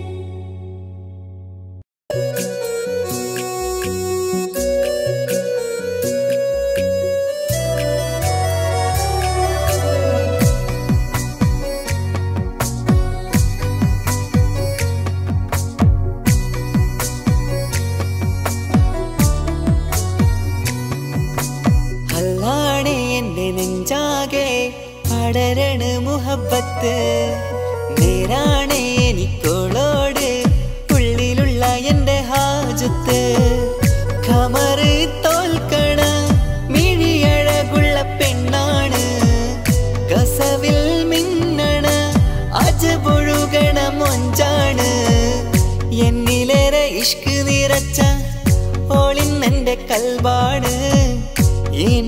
അല്ലാണ് എന്റെ നെഞ്ചാകെ പടരണ മുഹബത്ത് നേരാണ് എനിക്കോളോട് ഉള്ളിലുള്ള എന്റെ ഹാജത്ത് കമറ് തോൽക്കണ മിഴിയഴകുള്ള പെണ്ണാണ്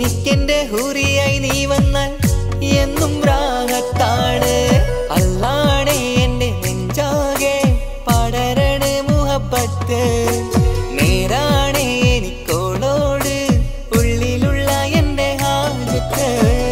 എനിക്കെന്റെ ഹുറിയായി നീ വന്നാൽ എന്നും രാഗത്താണ് അല്ലാണേ എന്റെ നെഞ്ചാകെ പടരണ മുഹബത്ത് നേരാണേ എനിക്കോളോട് ഉള്ളിലുള്ള എന്റെ ഹാജത്ത്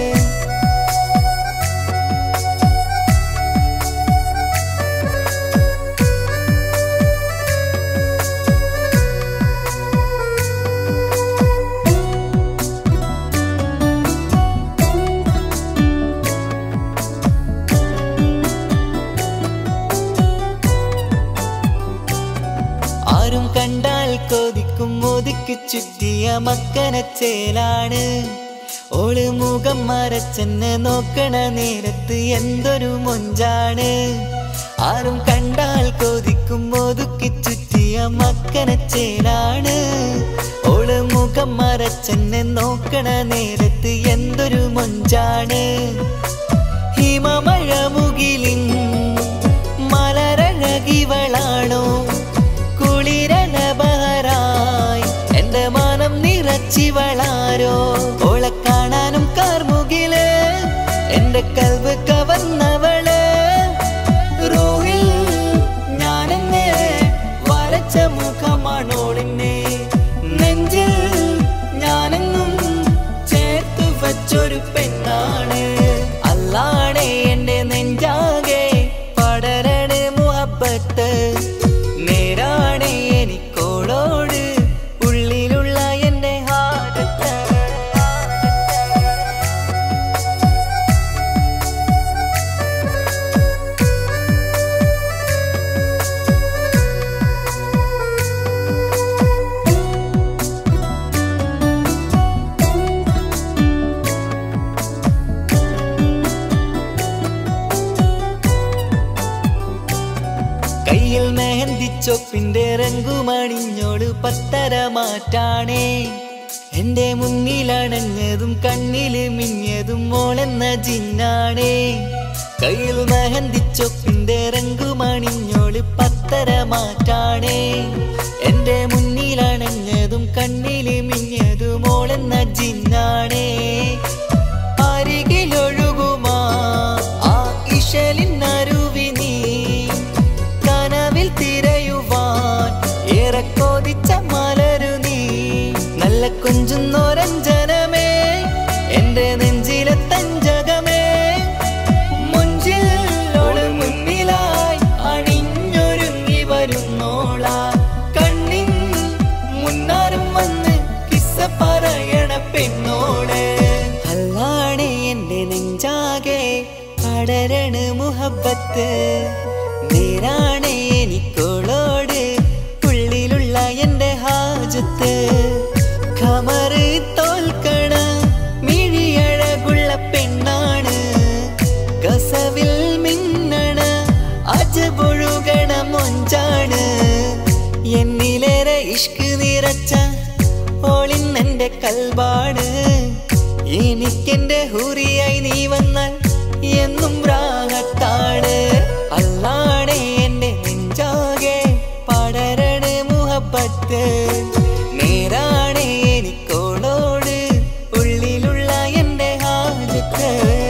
ആരും കണ്ടാൽ കൊതിക്കും ഒതുക്കി ചുറ്റിയ മക്കനച്ചേലാണ് ഓള് മുഖം മറച്ചെന്നെ നോക്കണ നേരത്ത് എന്തൊരു മൊഞ്ചാണ് ആരും കണ്ടാൽ കൊതിക്കും ഒതുക്കി ചുറ്റിയ മക്കനച്ചേലാണ് ഓള് മുഖം മറച്ചെന്നെ നോക്കണ നേരത്ത് എന്തൊരു മൊഞ്ചാണ് ഹിമമഴ മുകിലിൻ മലരഴകിവളാണോ കുളിരല ബഹറായി എന്റെ മാനം നിറച്ചിവളാരോ ഓളെ കാണാനും കാർമുകില് എന്റെ കൽവ് കവർന്നവള് റോഹിൽ ഞാനെന്നെ വരച്ച മുഖമാണോളിന്നെ നെഞ്ചിൽ ഞാനെന്നും ചേർത്ത് വച്ചൊരു പെണ്ണാണ് അല്ലാണേ എന്റെ നെഞ്ചാകെ പടരണ മുഹബത്ത് നേരാണേ എനിക്കോളോട് ഉള്ളിലുള്ള എന്റെ ഹാജത്ത് കയ്യിൽ മെഹന്തിച്ചൊപ്പിന്റെ രംഗുമണിഞ്ഞോട് പത്തര മാറ്റാണേ എന്റെ മുന്നിലണഞ്ഞതും കണ്ണില് മിഞ്ഞതും മോളെന്ന ജിന്നാണേ കയ്യിൽ മെഹന്തിച്ചൊപ്പിന്റെ രംഗുമണിഞ്ഞോട് പത്തര മാറ്റാണേ എന്റെ മുന്നിലണഞ്ഞതും കണ്ണില് മിഞ്ഞതും മോളെന്ന ജിന്നാണേ അരികിലൊഴുകുമാ ആ ഇശലിനരുവി നീ കനവിൽ തിരയുവാൻ ഏറെ കൊതിച്ച മലരു നീ നല്ല കൊഞ്ചുന്നോരഞ്ജനമേ എന്റെ നെഞ്ചിലെ തഞ്ചകമേ മുഞ്ചിൽ ഓള് മുന്നിലായി അണിഞ്ഞൊരുങ്ങി വരുന്നോള കണ്ണിൻ മുന്നാരും വന്ന് കിസ്സ പറയണ പെണ്ണോട് അല്ലാണേ എന്റെ നെഞ്ചാകെ പടരണ മുഹബത്ത് നേരാണേ എനിക്കോളോട് ഉള്ളിലുള്ള എന്റെ ഹാജത്ത് ഖമറ് തോൽക്കണ മിഴിയഴകുള്ള പെണ്ണാണ് കസവിൽ മിന്നണ അജപൊഴുകണ മൊഞ്ചാണ് എന്നിലേറെ ഇഷ്ക് നിറച്ച ഓളിന്നെന്റെ കൽബാണ് എനിക്കെന്റെ ഹുറിയായി നീ വന്നാൽ എന്നും രാഗത്താണ് അല്ലാണേ എന്റെ നെഞ്ചാകെ പടരണ മുഹബത്ത് നേരാണേ എനിക്കോളോട് ഉള്ളിലുള്ള എന്റെ ഹാജത്ത്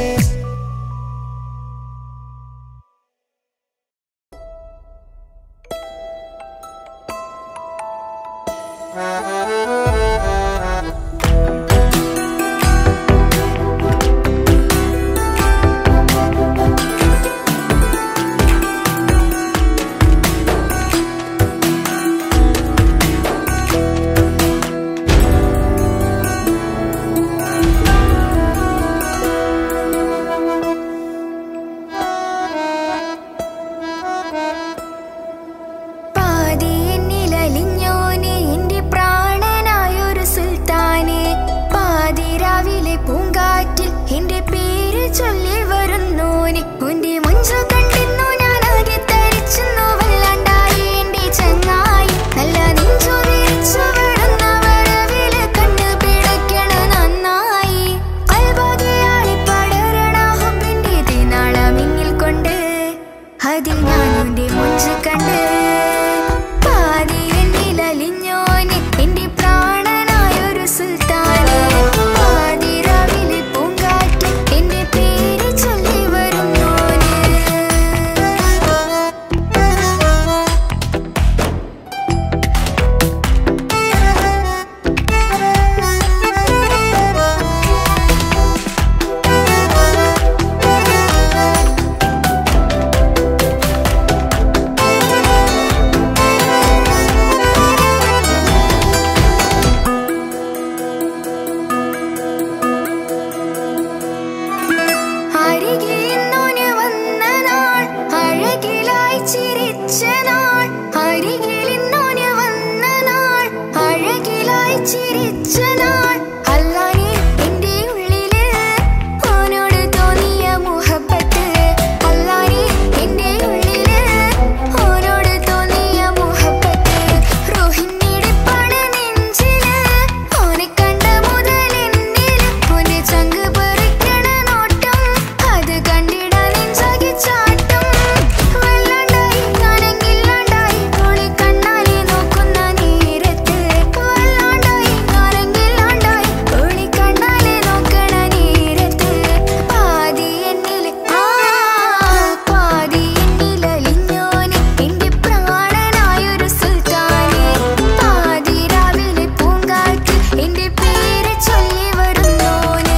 പാതിയെന്നിലലിഞ്ഞോനെ എന്റെ പ്രാണനായൊരു സുൽത്താനെ പാതിരാവിലെ പൂങ്കാറ്റിൽ എന്റെ പേര് ചൊല്ലി വരുന്നോനെ ഉന്റെ മുഞ്ചു കണ്ടിരുന്നു ഞാൻ ആകെ തരിച്ചെന്നു വല്ലാണ്ടായി എന്റെ ചങ്ങായി നല്ല നെഞ്ചു വിരിച്ചു വിടുന്ന വരവില് കണ്ണു പിടയ്ക്കണ നന്നായി കൽബാകയാളി പടരണ ഹുബിന്റെ തിനാള മിന്നിൽ കൊണ്ട് അതിൽ ഞാൻ ഉന്റെ മുഞ്ചു കണ്ട് പാതി എന്നിലലിഞ്ഞോനെ എന്റെ പ്രാണനായൊരു സുൽത്താനെ പാതി ചിരിച്ച നാൾ അരികിൽ ഇന്നോന് വന്ന നാൾ അഴകിലായി ചിരിച്ച നാൾ അല്ലാനെ എന്റെ ഉള്ളില് ഓനോട് തോന്നിയ മുഹബത്ത് അല്ലാനെ എന്റെ ഉള്ളില് ഓനോട് തോന്നിയ മുഹബത്ത് റോഹിണിടിപ്പാണ് നെഞ്ചില് ഓനെ കണ്ട മുതൽ എന്നില് ഓനെ ചങ്ക് പറിക്കണ നോട്ടം അത് കണ്ടിടാൻ നെഞ്ചാകി ചാട്ടം വല്ലാണ്ടായി ഞാനെങ്കില്ലാണ്ടായി ഓളെ കണ്ണാലെ നോക്കുന്ന നേരത്ത് വല്ലാണ്ടായി ഞാനെങ്കില്ലാണ്ടായി ഓളെ കണ്ണാലെ നോക്കണ നേരത്ത് പാതി എന്നിൽ ആ പാതി എന്നിൽ അലിഞ്ഞോനെ എന്റെ പ്രാണനായൊരു സുൽത്താനെ പാതി രാവിലെ പൂങ്കാറ്റ് എന്റെ പേര് ചൊല്ലി വരുന്നോന്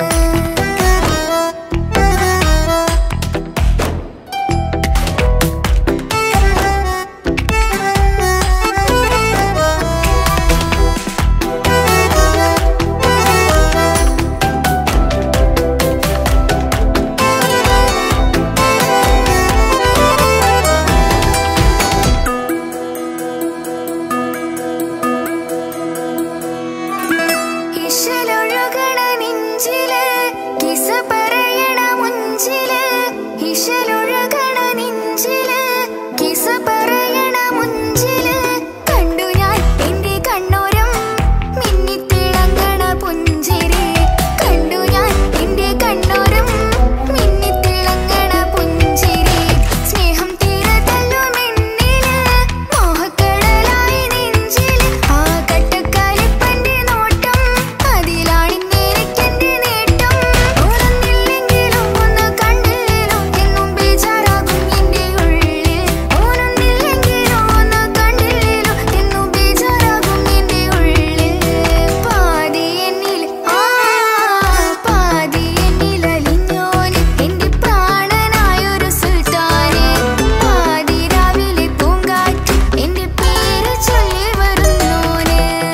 ഇശലൊഴുകണ നെഞ്ചില് കിസ പറയണ മുഞ്ചില് ഇശലൊഴുകണ നെഞ്ചില് കിസ പറയണ മുഞ്ചില് കണ്ടു ഞാൻ എന്റെ കണ്ണോരം മിന്നിത്തിളങ്ങണ പുഞ്ചിരി കണ്ടു ഞാൻ എന്റെ കണ്ണോരം മിന്നിത്തിളങ്ങണ പുഞ്ചിരി സ്നേഹം തീരെ തല്ലുമെന്നില് മോഹക്കടലായി നെഞ്ചില് ആ കട്ടക്കാലിപ്പന്റെ നോട്ടം അതിലാണിന്നെനിക്കെന്റെ നേട്ടം ഓനൊന്നില്ലെങ്കിലും ഒന്ന് കണ്ടില്ലേലും എന്നും ബേജാറാകും എന്റെ ഉള്ളിൽ ഓനൊന്നില്ലെങ്കിലും ഒന്ന് കണ്ടില്ലേലും എന്നും ബേജാറാകും എന്റെ ഉള്ളിൽ പാതി എന്നിൽ ആ പാതി എന്നിൽ അലിഞ്ഞോന് എന്റെ പ്രാണനായൊരു സുൽത്താനെ പാതി രാവിലെ പൂങ്കാറ്റ് എന്റെ പേര് ചൊല്ലി വരുന്നോന്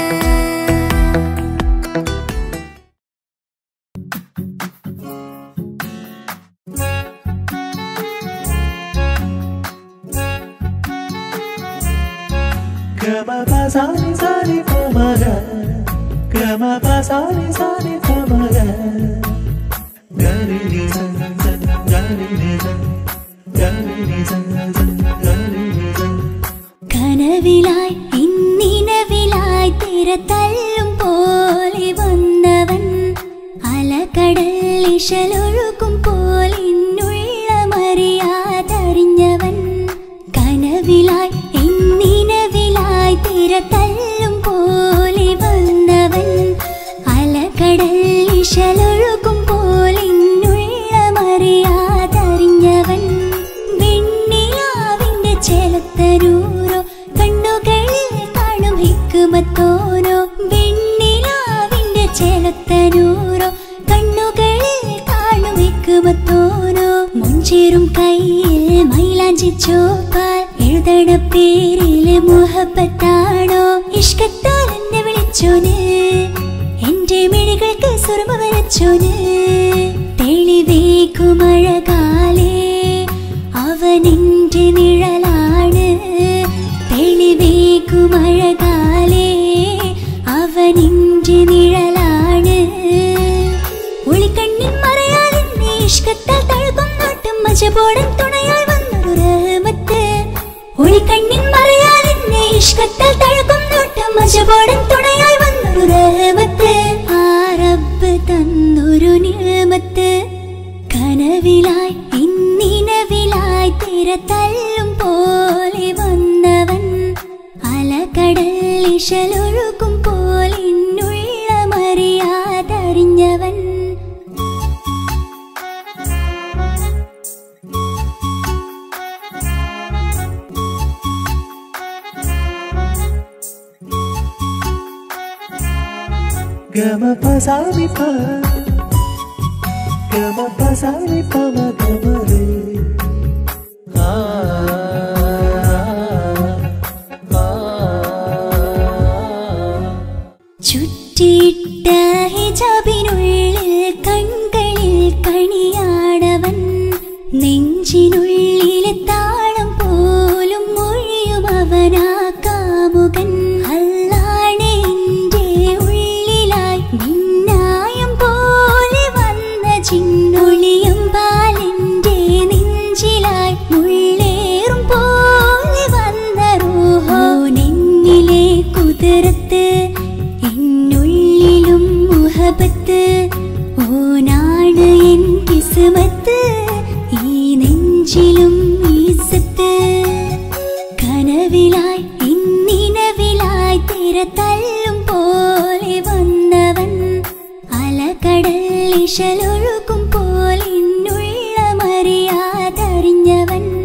Gama pa sa ni sa ni pa ma ga. Gama pa sa ni sa ni pa ma ga. Ga ni ni sa sa ga ni ni sa. Ga ni ni sa sa ga ni ni sa. കനവിലായി ഇന്നിനവിലായി തിര തല്ലും പോലെ വന്നവൻ അലകടൽ ഇശലൊഴുകും പോലെ ഇന്നുள்ள മറിയാതറിഞ്ഞവൻ കനവിലായി ഇന്നിനവിലായി തിര തല്ലും പോലെ വന്നവൻ അലകടൽ ഇശലൊഴുകും പോലെ ഇന്നുള്ള മറിയാതറിഞ്ഞവൻ വെണ്ണിലാവിന്റെ ചെലത്തരൂരോ കണ്ണുകളിൽ കാണും ഹിക്കുമത്തോനോ വെണ്ണിലാവിന്റെ ചെലത്തരൂരോ കണ്ണുകളിൽ കാണും ഹിക്കുമത്തോനോ മുഞ്ചേറും കയ്യിൽ മൈലാഞ്ചി ചോപ്പാൽ എഴുതണ പേരില് മുഹബത്താണോ ഇഷ്കത്താൽ എന്നെ വിളിച്ചോന് എന്റെ മിഴികൾക്ക് സുറുമ വരച്ചോന് തെളിവേക്കുമഴകാലേ അവനെന്റെ നിഴലാണ് തെളിവേക്കുമഴകാലേ അവനെന്റെ നിഴലാണ് ഒളിക്കണ്ണിൻ മറയാലെന്നെ ഇഷ്കത്താൽ തഴുകും നോട്ടും മജബോടൻ തുണയായി വന്നൊരു റഹ്മത്ത് ഒളിക്കണ്ണിൻ മറയാലെന്നെ ഇഷ്കത്താൽ തഴുകും നോട്ടും മജബോടൻ തുണയായി വന്നൊരു റഹ്മത്ത് ആ റബ്ബ് തന്നൊരു നിയമത്ത് കനവിലായി ഇന്നിനവിലായി തിര തല്ലും പോലെ വന്നവൻ അലകടൽ ഇശലൊഴുകും പോലെ ഇന്നുള്ള മറിയാതറിഞ്ഞവൻ Gama pa sa ni pa. Gama pa sa ni pa ma ga ma re. Ah, ah, ah. ചുറ്റിയിട്ട ഹിജാബിനുള്ളിൽ കൺകളിൽ കണിയാടവൻ നെഞ്ചിനുള്ളിലെ താളം പോലും കിസ്മത്ത് ഈ നെഞ്ചിലും ഈസത്ത് കനവിലായി ഇന്നിനവിലായി തിര തല്ലും പോലെ വന്നവൻ അലകടൽ ഇശലൊഴുകും പോലെ ഇന്നുള്ള മറിയാതറിഞ്ഞവൻ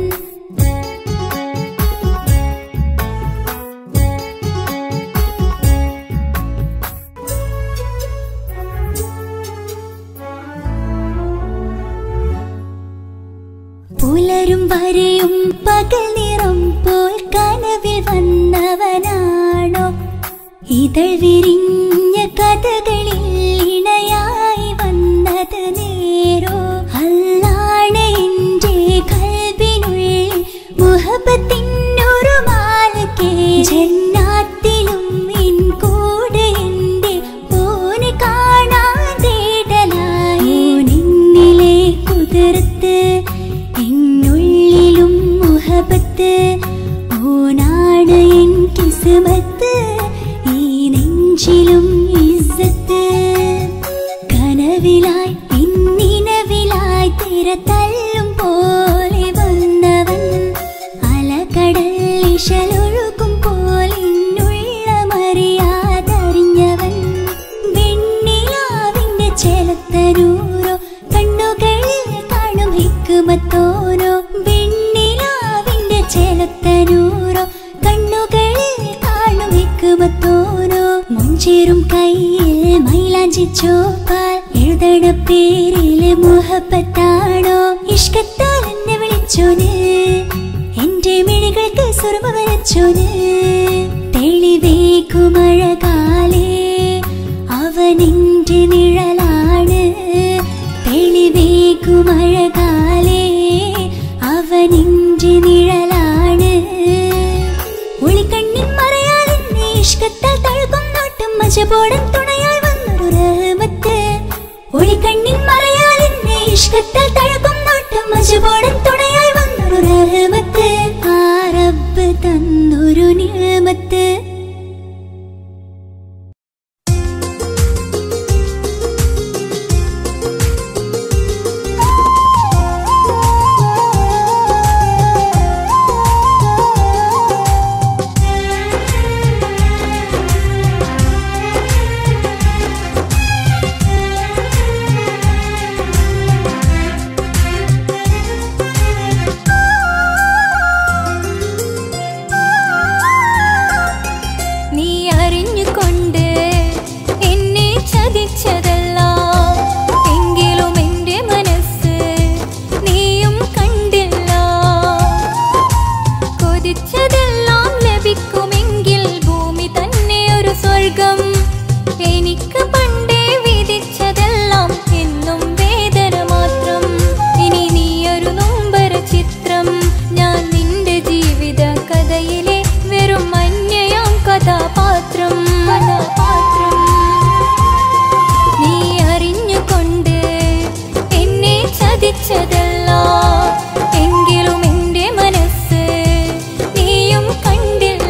പുലരും വരെയും പകൽ നിറം പോൽ കനവിൽ വന്നവനാണോ ഇതൾ വിരിഞ്ഞ കഥകളിൽ ഇണയായി വന്നത് നേരോ അല്ലാണ് എൻ്റെ കൽബിനുള്ളിൽ മുഹബത്തിനൊരു മാലക്കേ ജന്നാത്തിലും ഇൻ കൂടെ എൻ്റെ ഓന് കാണാൻ തേടലായി നിന്നിലെ കുതിർത്ത് എന്നുള്ളിലും മുഹബത്ത് ഓനാണ് എൻ കിസ്മത്ത് ഈ നെഞ്ചിലും ഇസ്സത്ത് കനവിലായി ഇന്നിനവിലായി തിര തല്ലും പോലെ വന്നവൻ അലകടൽ ഇശലൊഴുകും പോലെ ഇന്നുള്ള മറിയാതറിഞ്ഞവൻ വെണ്ണിലാവിന്റെ ചെലത്തനൂരോ കണ്ണുകളിൽ കാണും ഹിക്കുമത്തോരോ വെണ്ണിലാവിന്റെ ചെലത്തനൂരോ കണ്ണുകളിൽ കാണും ഹിക്കുമത്തോരോ മുഞ്ചേറും കയ്യിൽ മൈലാഞ്ചി ചോപ്പാൽ എഴുതണ പേരില് മുഹബത്താണോ ഇഷ്കത്താൽ എന്നെ വിളിച്ചോന് എന്റെ മിഴികൾക്ക് സുറുമ വരച്ചോന് തെളിവേക്കുമഴകാലേ അവനെന്റെ നിഴലാണ് തെളിവേക്കുമഴകാലേ അവനെന്റെ നിഴലാണ് ഒളിക്കണ്ണിൻ മറയാൽ എന്നെ ഇഷ്കത്താൽ തഴുകും നോട്ടും മജബോടൻ തുണയായി വന്നൊരു റഹ്മത്ത് ഒളിക്കണ്ണിൻ മറയാൽ എന്നെ ഇഷ്കത്താൽ തഴുകും നോട്ടും മജബോടൻ തുണയായി വന്നൊരു റഹ്മത്ത് ആ റബ്ബ് തന്നൊരു നിയമത്ത് നീ അറിഞ്ഞുകൊണ്ട് എന്നെ ചതിച്ചതല്ല എങ്കിലും എൻ്റെ മനസ്സ് നീയും കണ്ടില്ല കൊതിച്ചതെല്ലാം ലഭിക്കുമെങ്കിൽ ഭൂമി തന്നെ ഒരു സ്വർഗം എനിക്ക് പണ്ടേ വിധിച്ചതെല്ലാം എന്നും വേദന മാത്രം ഇനി നീയൊരു നൊമ്പര ചിത്രം ഞാൻ നിന്റെ ജീവിത കഥയിലെ വെറും അന്യയാം കഥാപാത്രം കഥാപാത്രം നീ അറിഞ്ഞുകൊണ്ട് എന്നെ ചതിച്ചതല്ല എങ്കിലും എൻ്റെ മനസ്സ് നീയും കണ്ടില്ല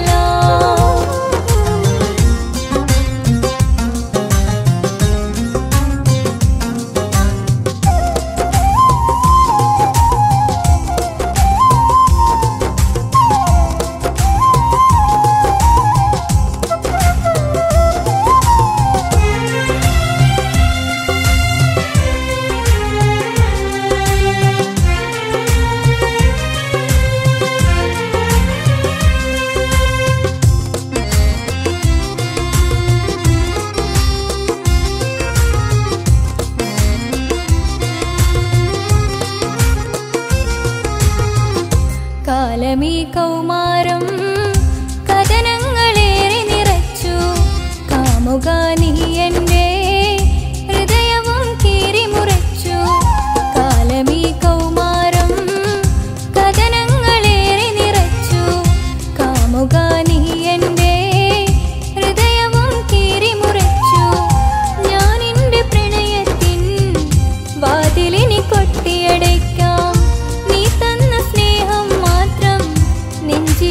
കാലമീ കൗമാരം കഥനങ്ങളേറെ നിറച്ചു കാമുക നീ എൻ്റെ ഹൃദയവും കീറിമുറച്ചു കാലമീ കൗമാരം കഥനങ്ങളേറെ നിറച്ചു കാമുക നീ എൻ്റെ ഹൃദയവും കീറിമുറച്ചു ഞാൻ എൻ്റെ പ്രണയത്തിൻ വാതിലിനി കൊട്ടിയടയ്ക്കാം നീ തന്ന സ്നേഹം മാത്രം നെഞ്ചിൽ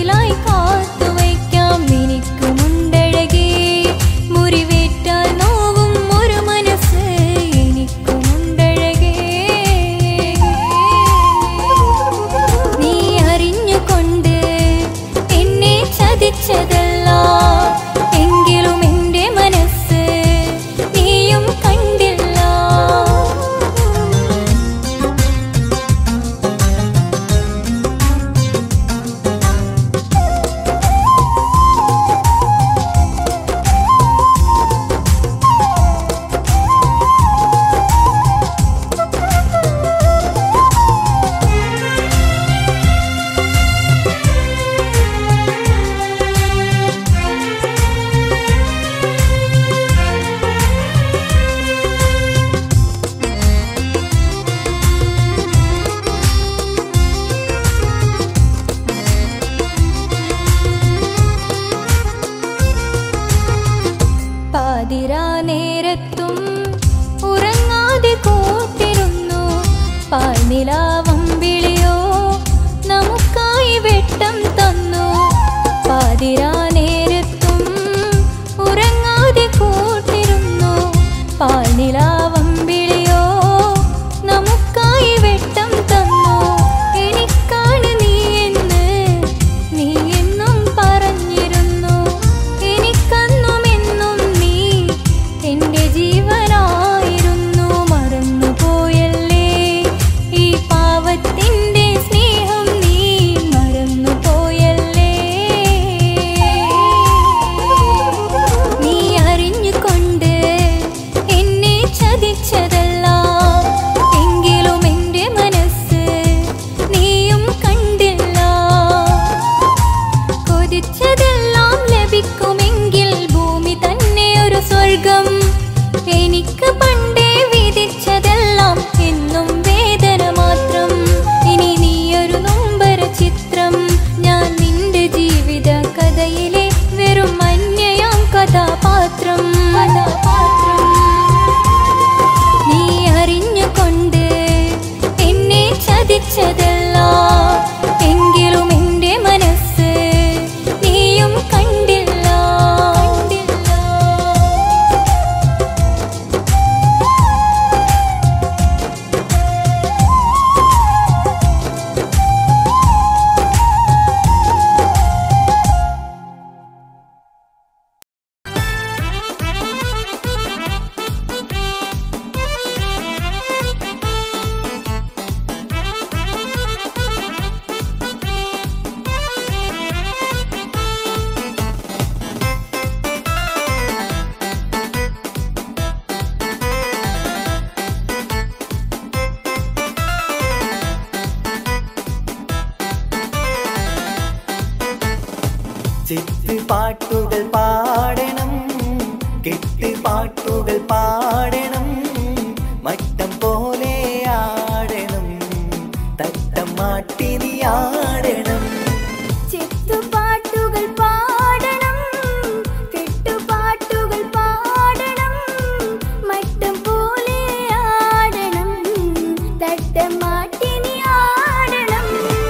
ചിത്ത് പാട്ടുകൾ പാടണം കെട്ട് പാട്ടുകൾ പാടണം മട്ടം പോലെ ആടണം തട്ടം മാട്ടിനി ആടണം ചെത്തുപാട്ടുകൾ പാടണം കെട്ടുപാട്ടുകൾ പാടണം മട്ടം പോലെ ആടണം തട്ടമാട്ടിനി ആടണം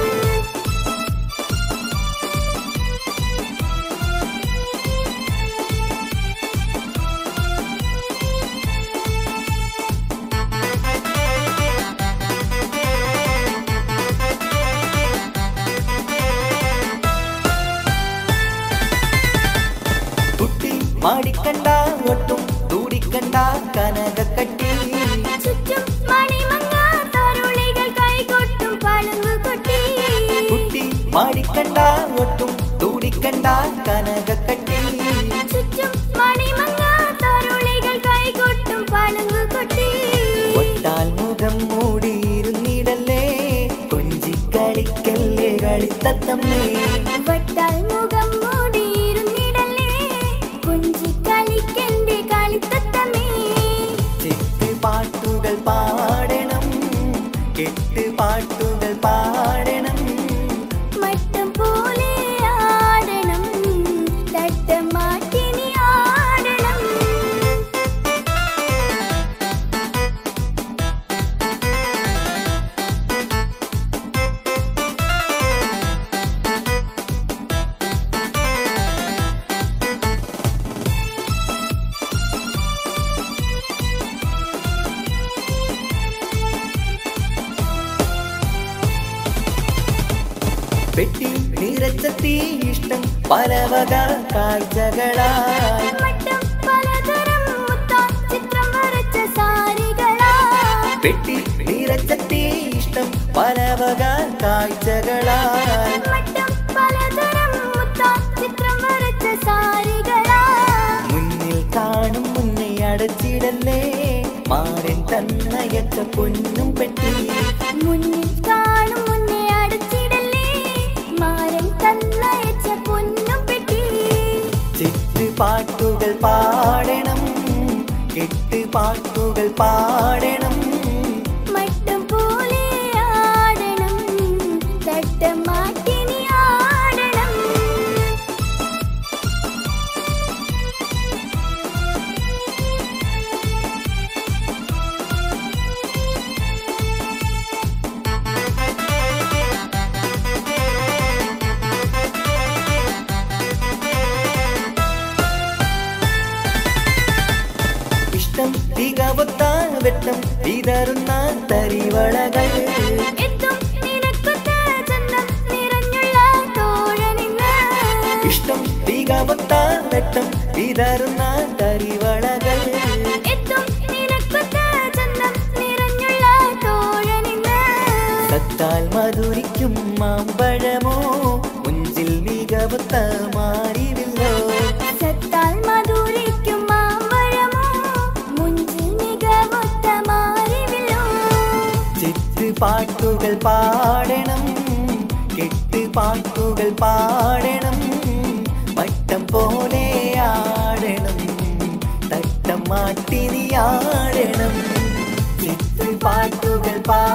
കുട്ടി മാടിക്കണ്ട ഒട്ടും തൂടിക്കണ്ട കനകക്കട്ടി ചുറ്റും മണിമങ്ങ തരുളികൾ കൈകൊട്ടും പളുങ്കു കൊട്ടി കുട്ടി മാടിക്കണ്ട ഒട്ടും തൂടിക്കണ്ട കനകക്കട്ടി ചുറ്റും മണിമങ്ങ തരുളികൾ കൈകൊട്ടും പളുങ്കു കൊട്ടി ഒട്ടാൽ മുഖം മൂടിയിരുന്നിടല്ലേ കൊഞ്ചിക്കളിക്കല്ലേ കളിത്തത്തമ്മേ വട്ടാൽ മുഖം മൂടിയിരുന്നിടല്ലേ കുഞ്ചി കളിക്കന്റെ കളിത്തത്തമേ ചെത്ത് പാട്ടുകൾ പാടണം കെട്ട് പാട്ടുകൾ പാടണം മട്ടം പോലെ ആടണം തട്ടമാട്ടിനി ആടണം പെട്ടി നിറച്ചെത്തി ഇഷ്ടം പല വക കാഴ്ചകളായി മട്ടം പലതരം മുത്താൻ ചിത്രം വരച്ച സാരികളാ പെട്ടി നിറച്ചെത്തി ഇഷ്ടം പല വക കാഴ്ചകളായി മട്ടം പലതരം മുത്താൻ ചിത്രം വരച്ച സാരികളാ മുന്നിൽ കാണും മുന്നേ അടച്ചിടല്ലേ മാറിൻ തന്നയച്ച പൊന്നും പെട്ടി മുന്നിൽ കാണും മുന്നേ അടച്ചിടല്ലേ മാരൻ തന്നയച്ച പൊന്നും പെട്ടി ചിത്ത് പാട്ടുകൾ പാടണം കെട്ട് പാട്ടുകൾ പാടണം മട്ടം പോലെ ആടണം തട്ടമാട്ടിനി ആടണം ഇഷ്ടം തികവത്ത വെട്ടം വിതറുന്ന തരിവളകൾ എത്തും നിനക്കൊത്ത ചന്തം നിറഞ്ഞുള്ള തോഴനിന്ന് ഇഷ്ടം തികവത്ത വെട്ടം വിതറുന്ന തരിവളകൾ എത്തും നിനക്കൊത്ത ചന്തം നിറഞ്ഞുള്ള തോഴനിന്ന് സത്താൽ മധുരിക്കും മാമ്പഴമോ മുഞ്ചിൽ മികവത്ത മാറിവില്ലോ സത്താൽ മധുരിക്കും മാമ്പഴമോ മുഞ്ചിൽ മികവൊത്ത മാറിവില്ലോ ചിത്ത് പാട്ടുകൾ പാടണം കെട്ട് പാട്ടുകൾ പാടണം വട്ടം പോലെ ആടണം തട്ടം മാട്ടിനി ആടണം ചിത്ത് പാട്ടുകൾ പാ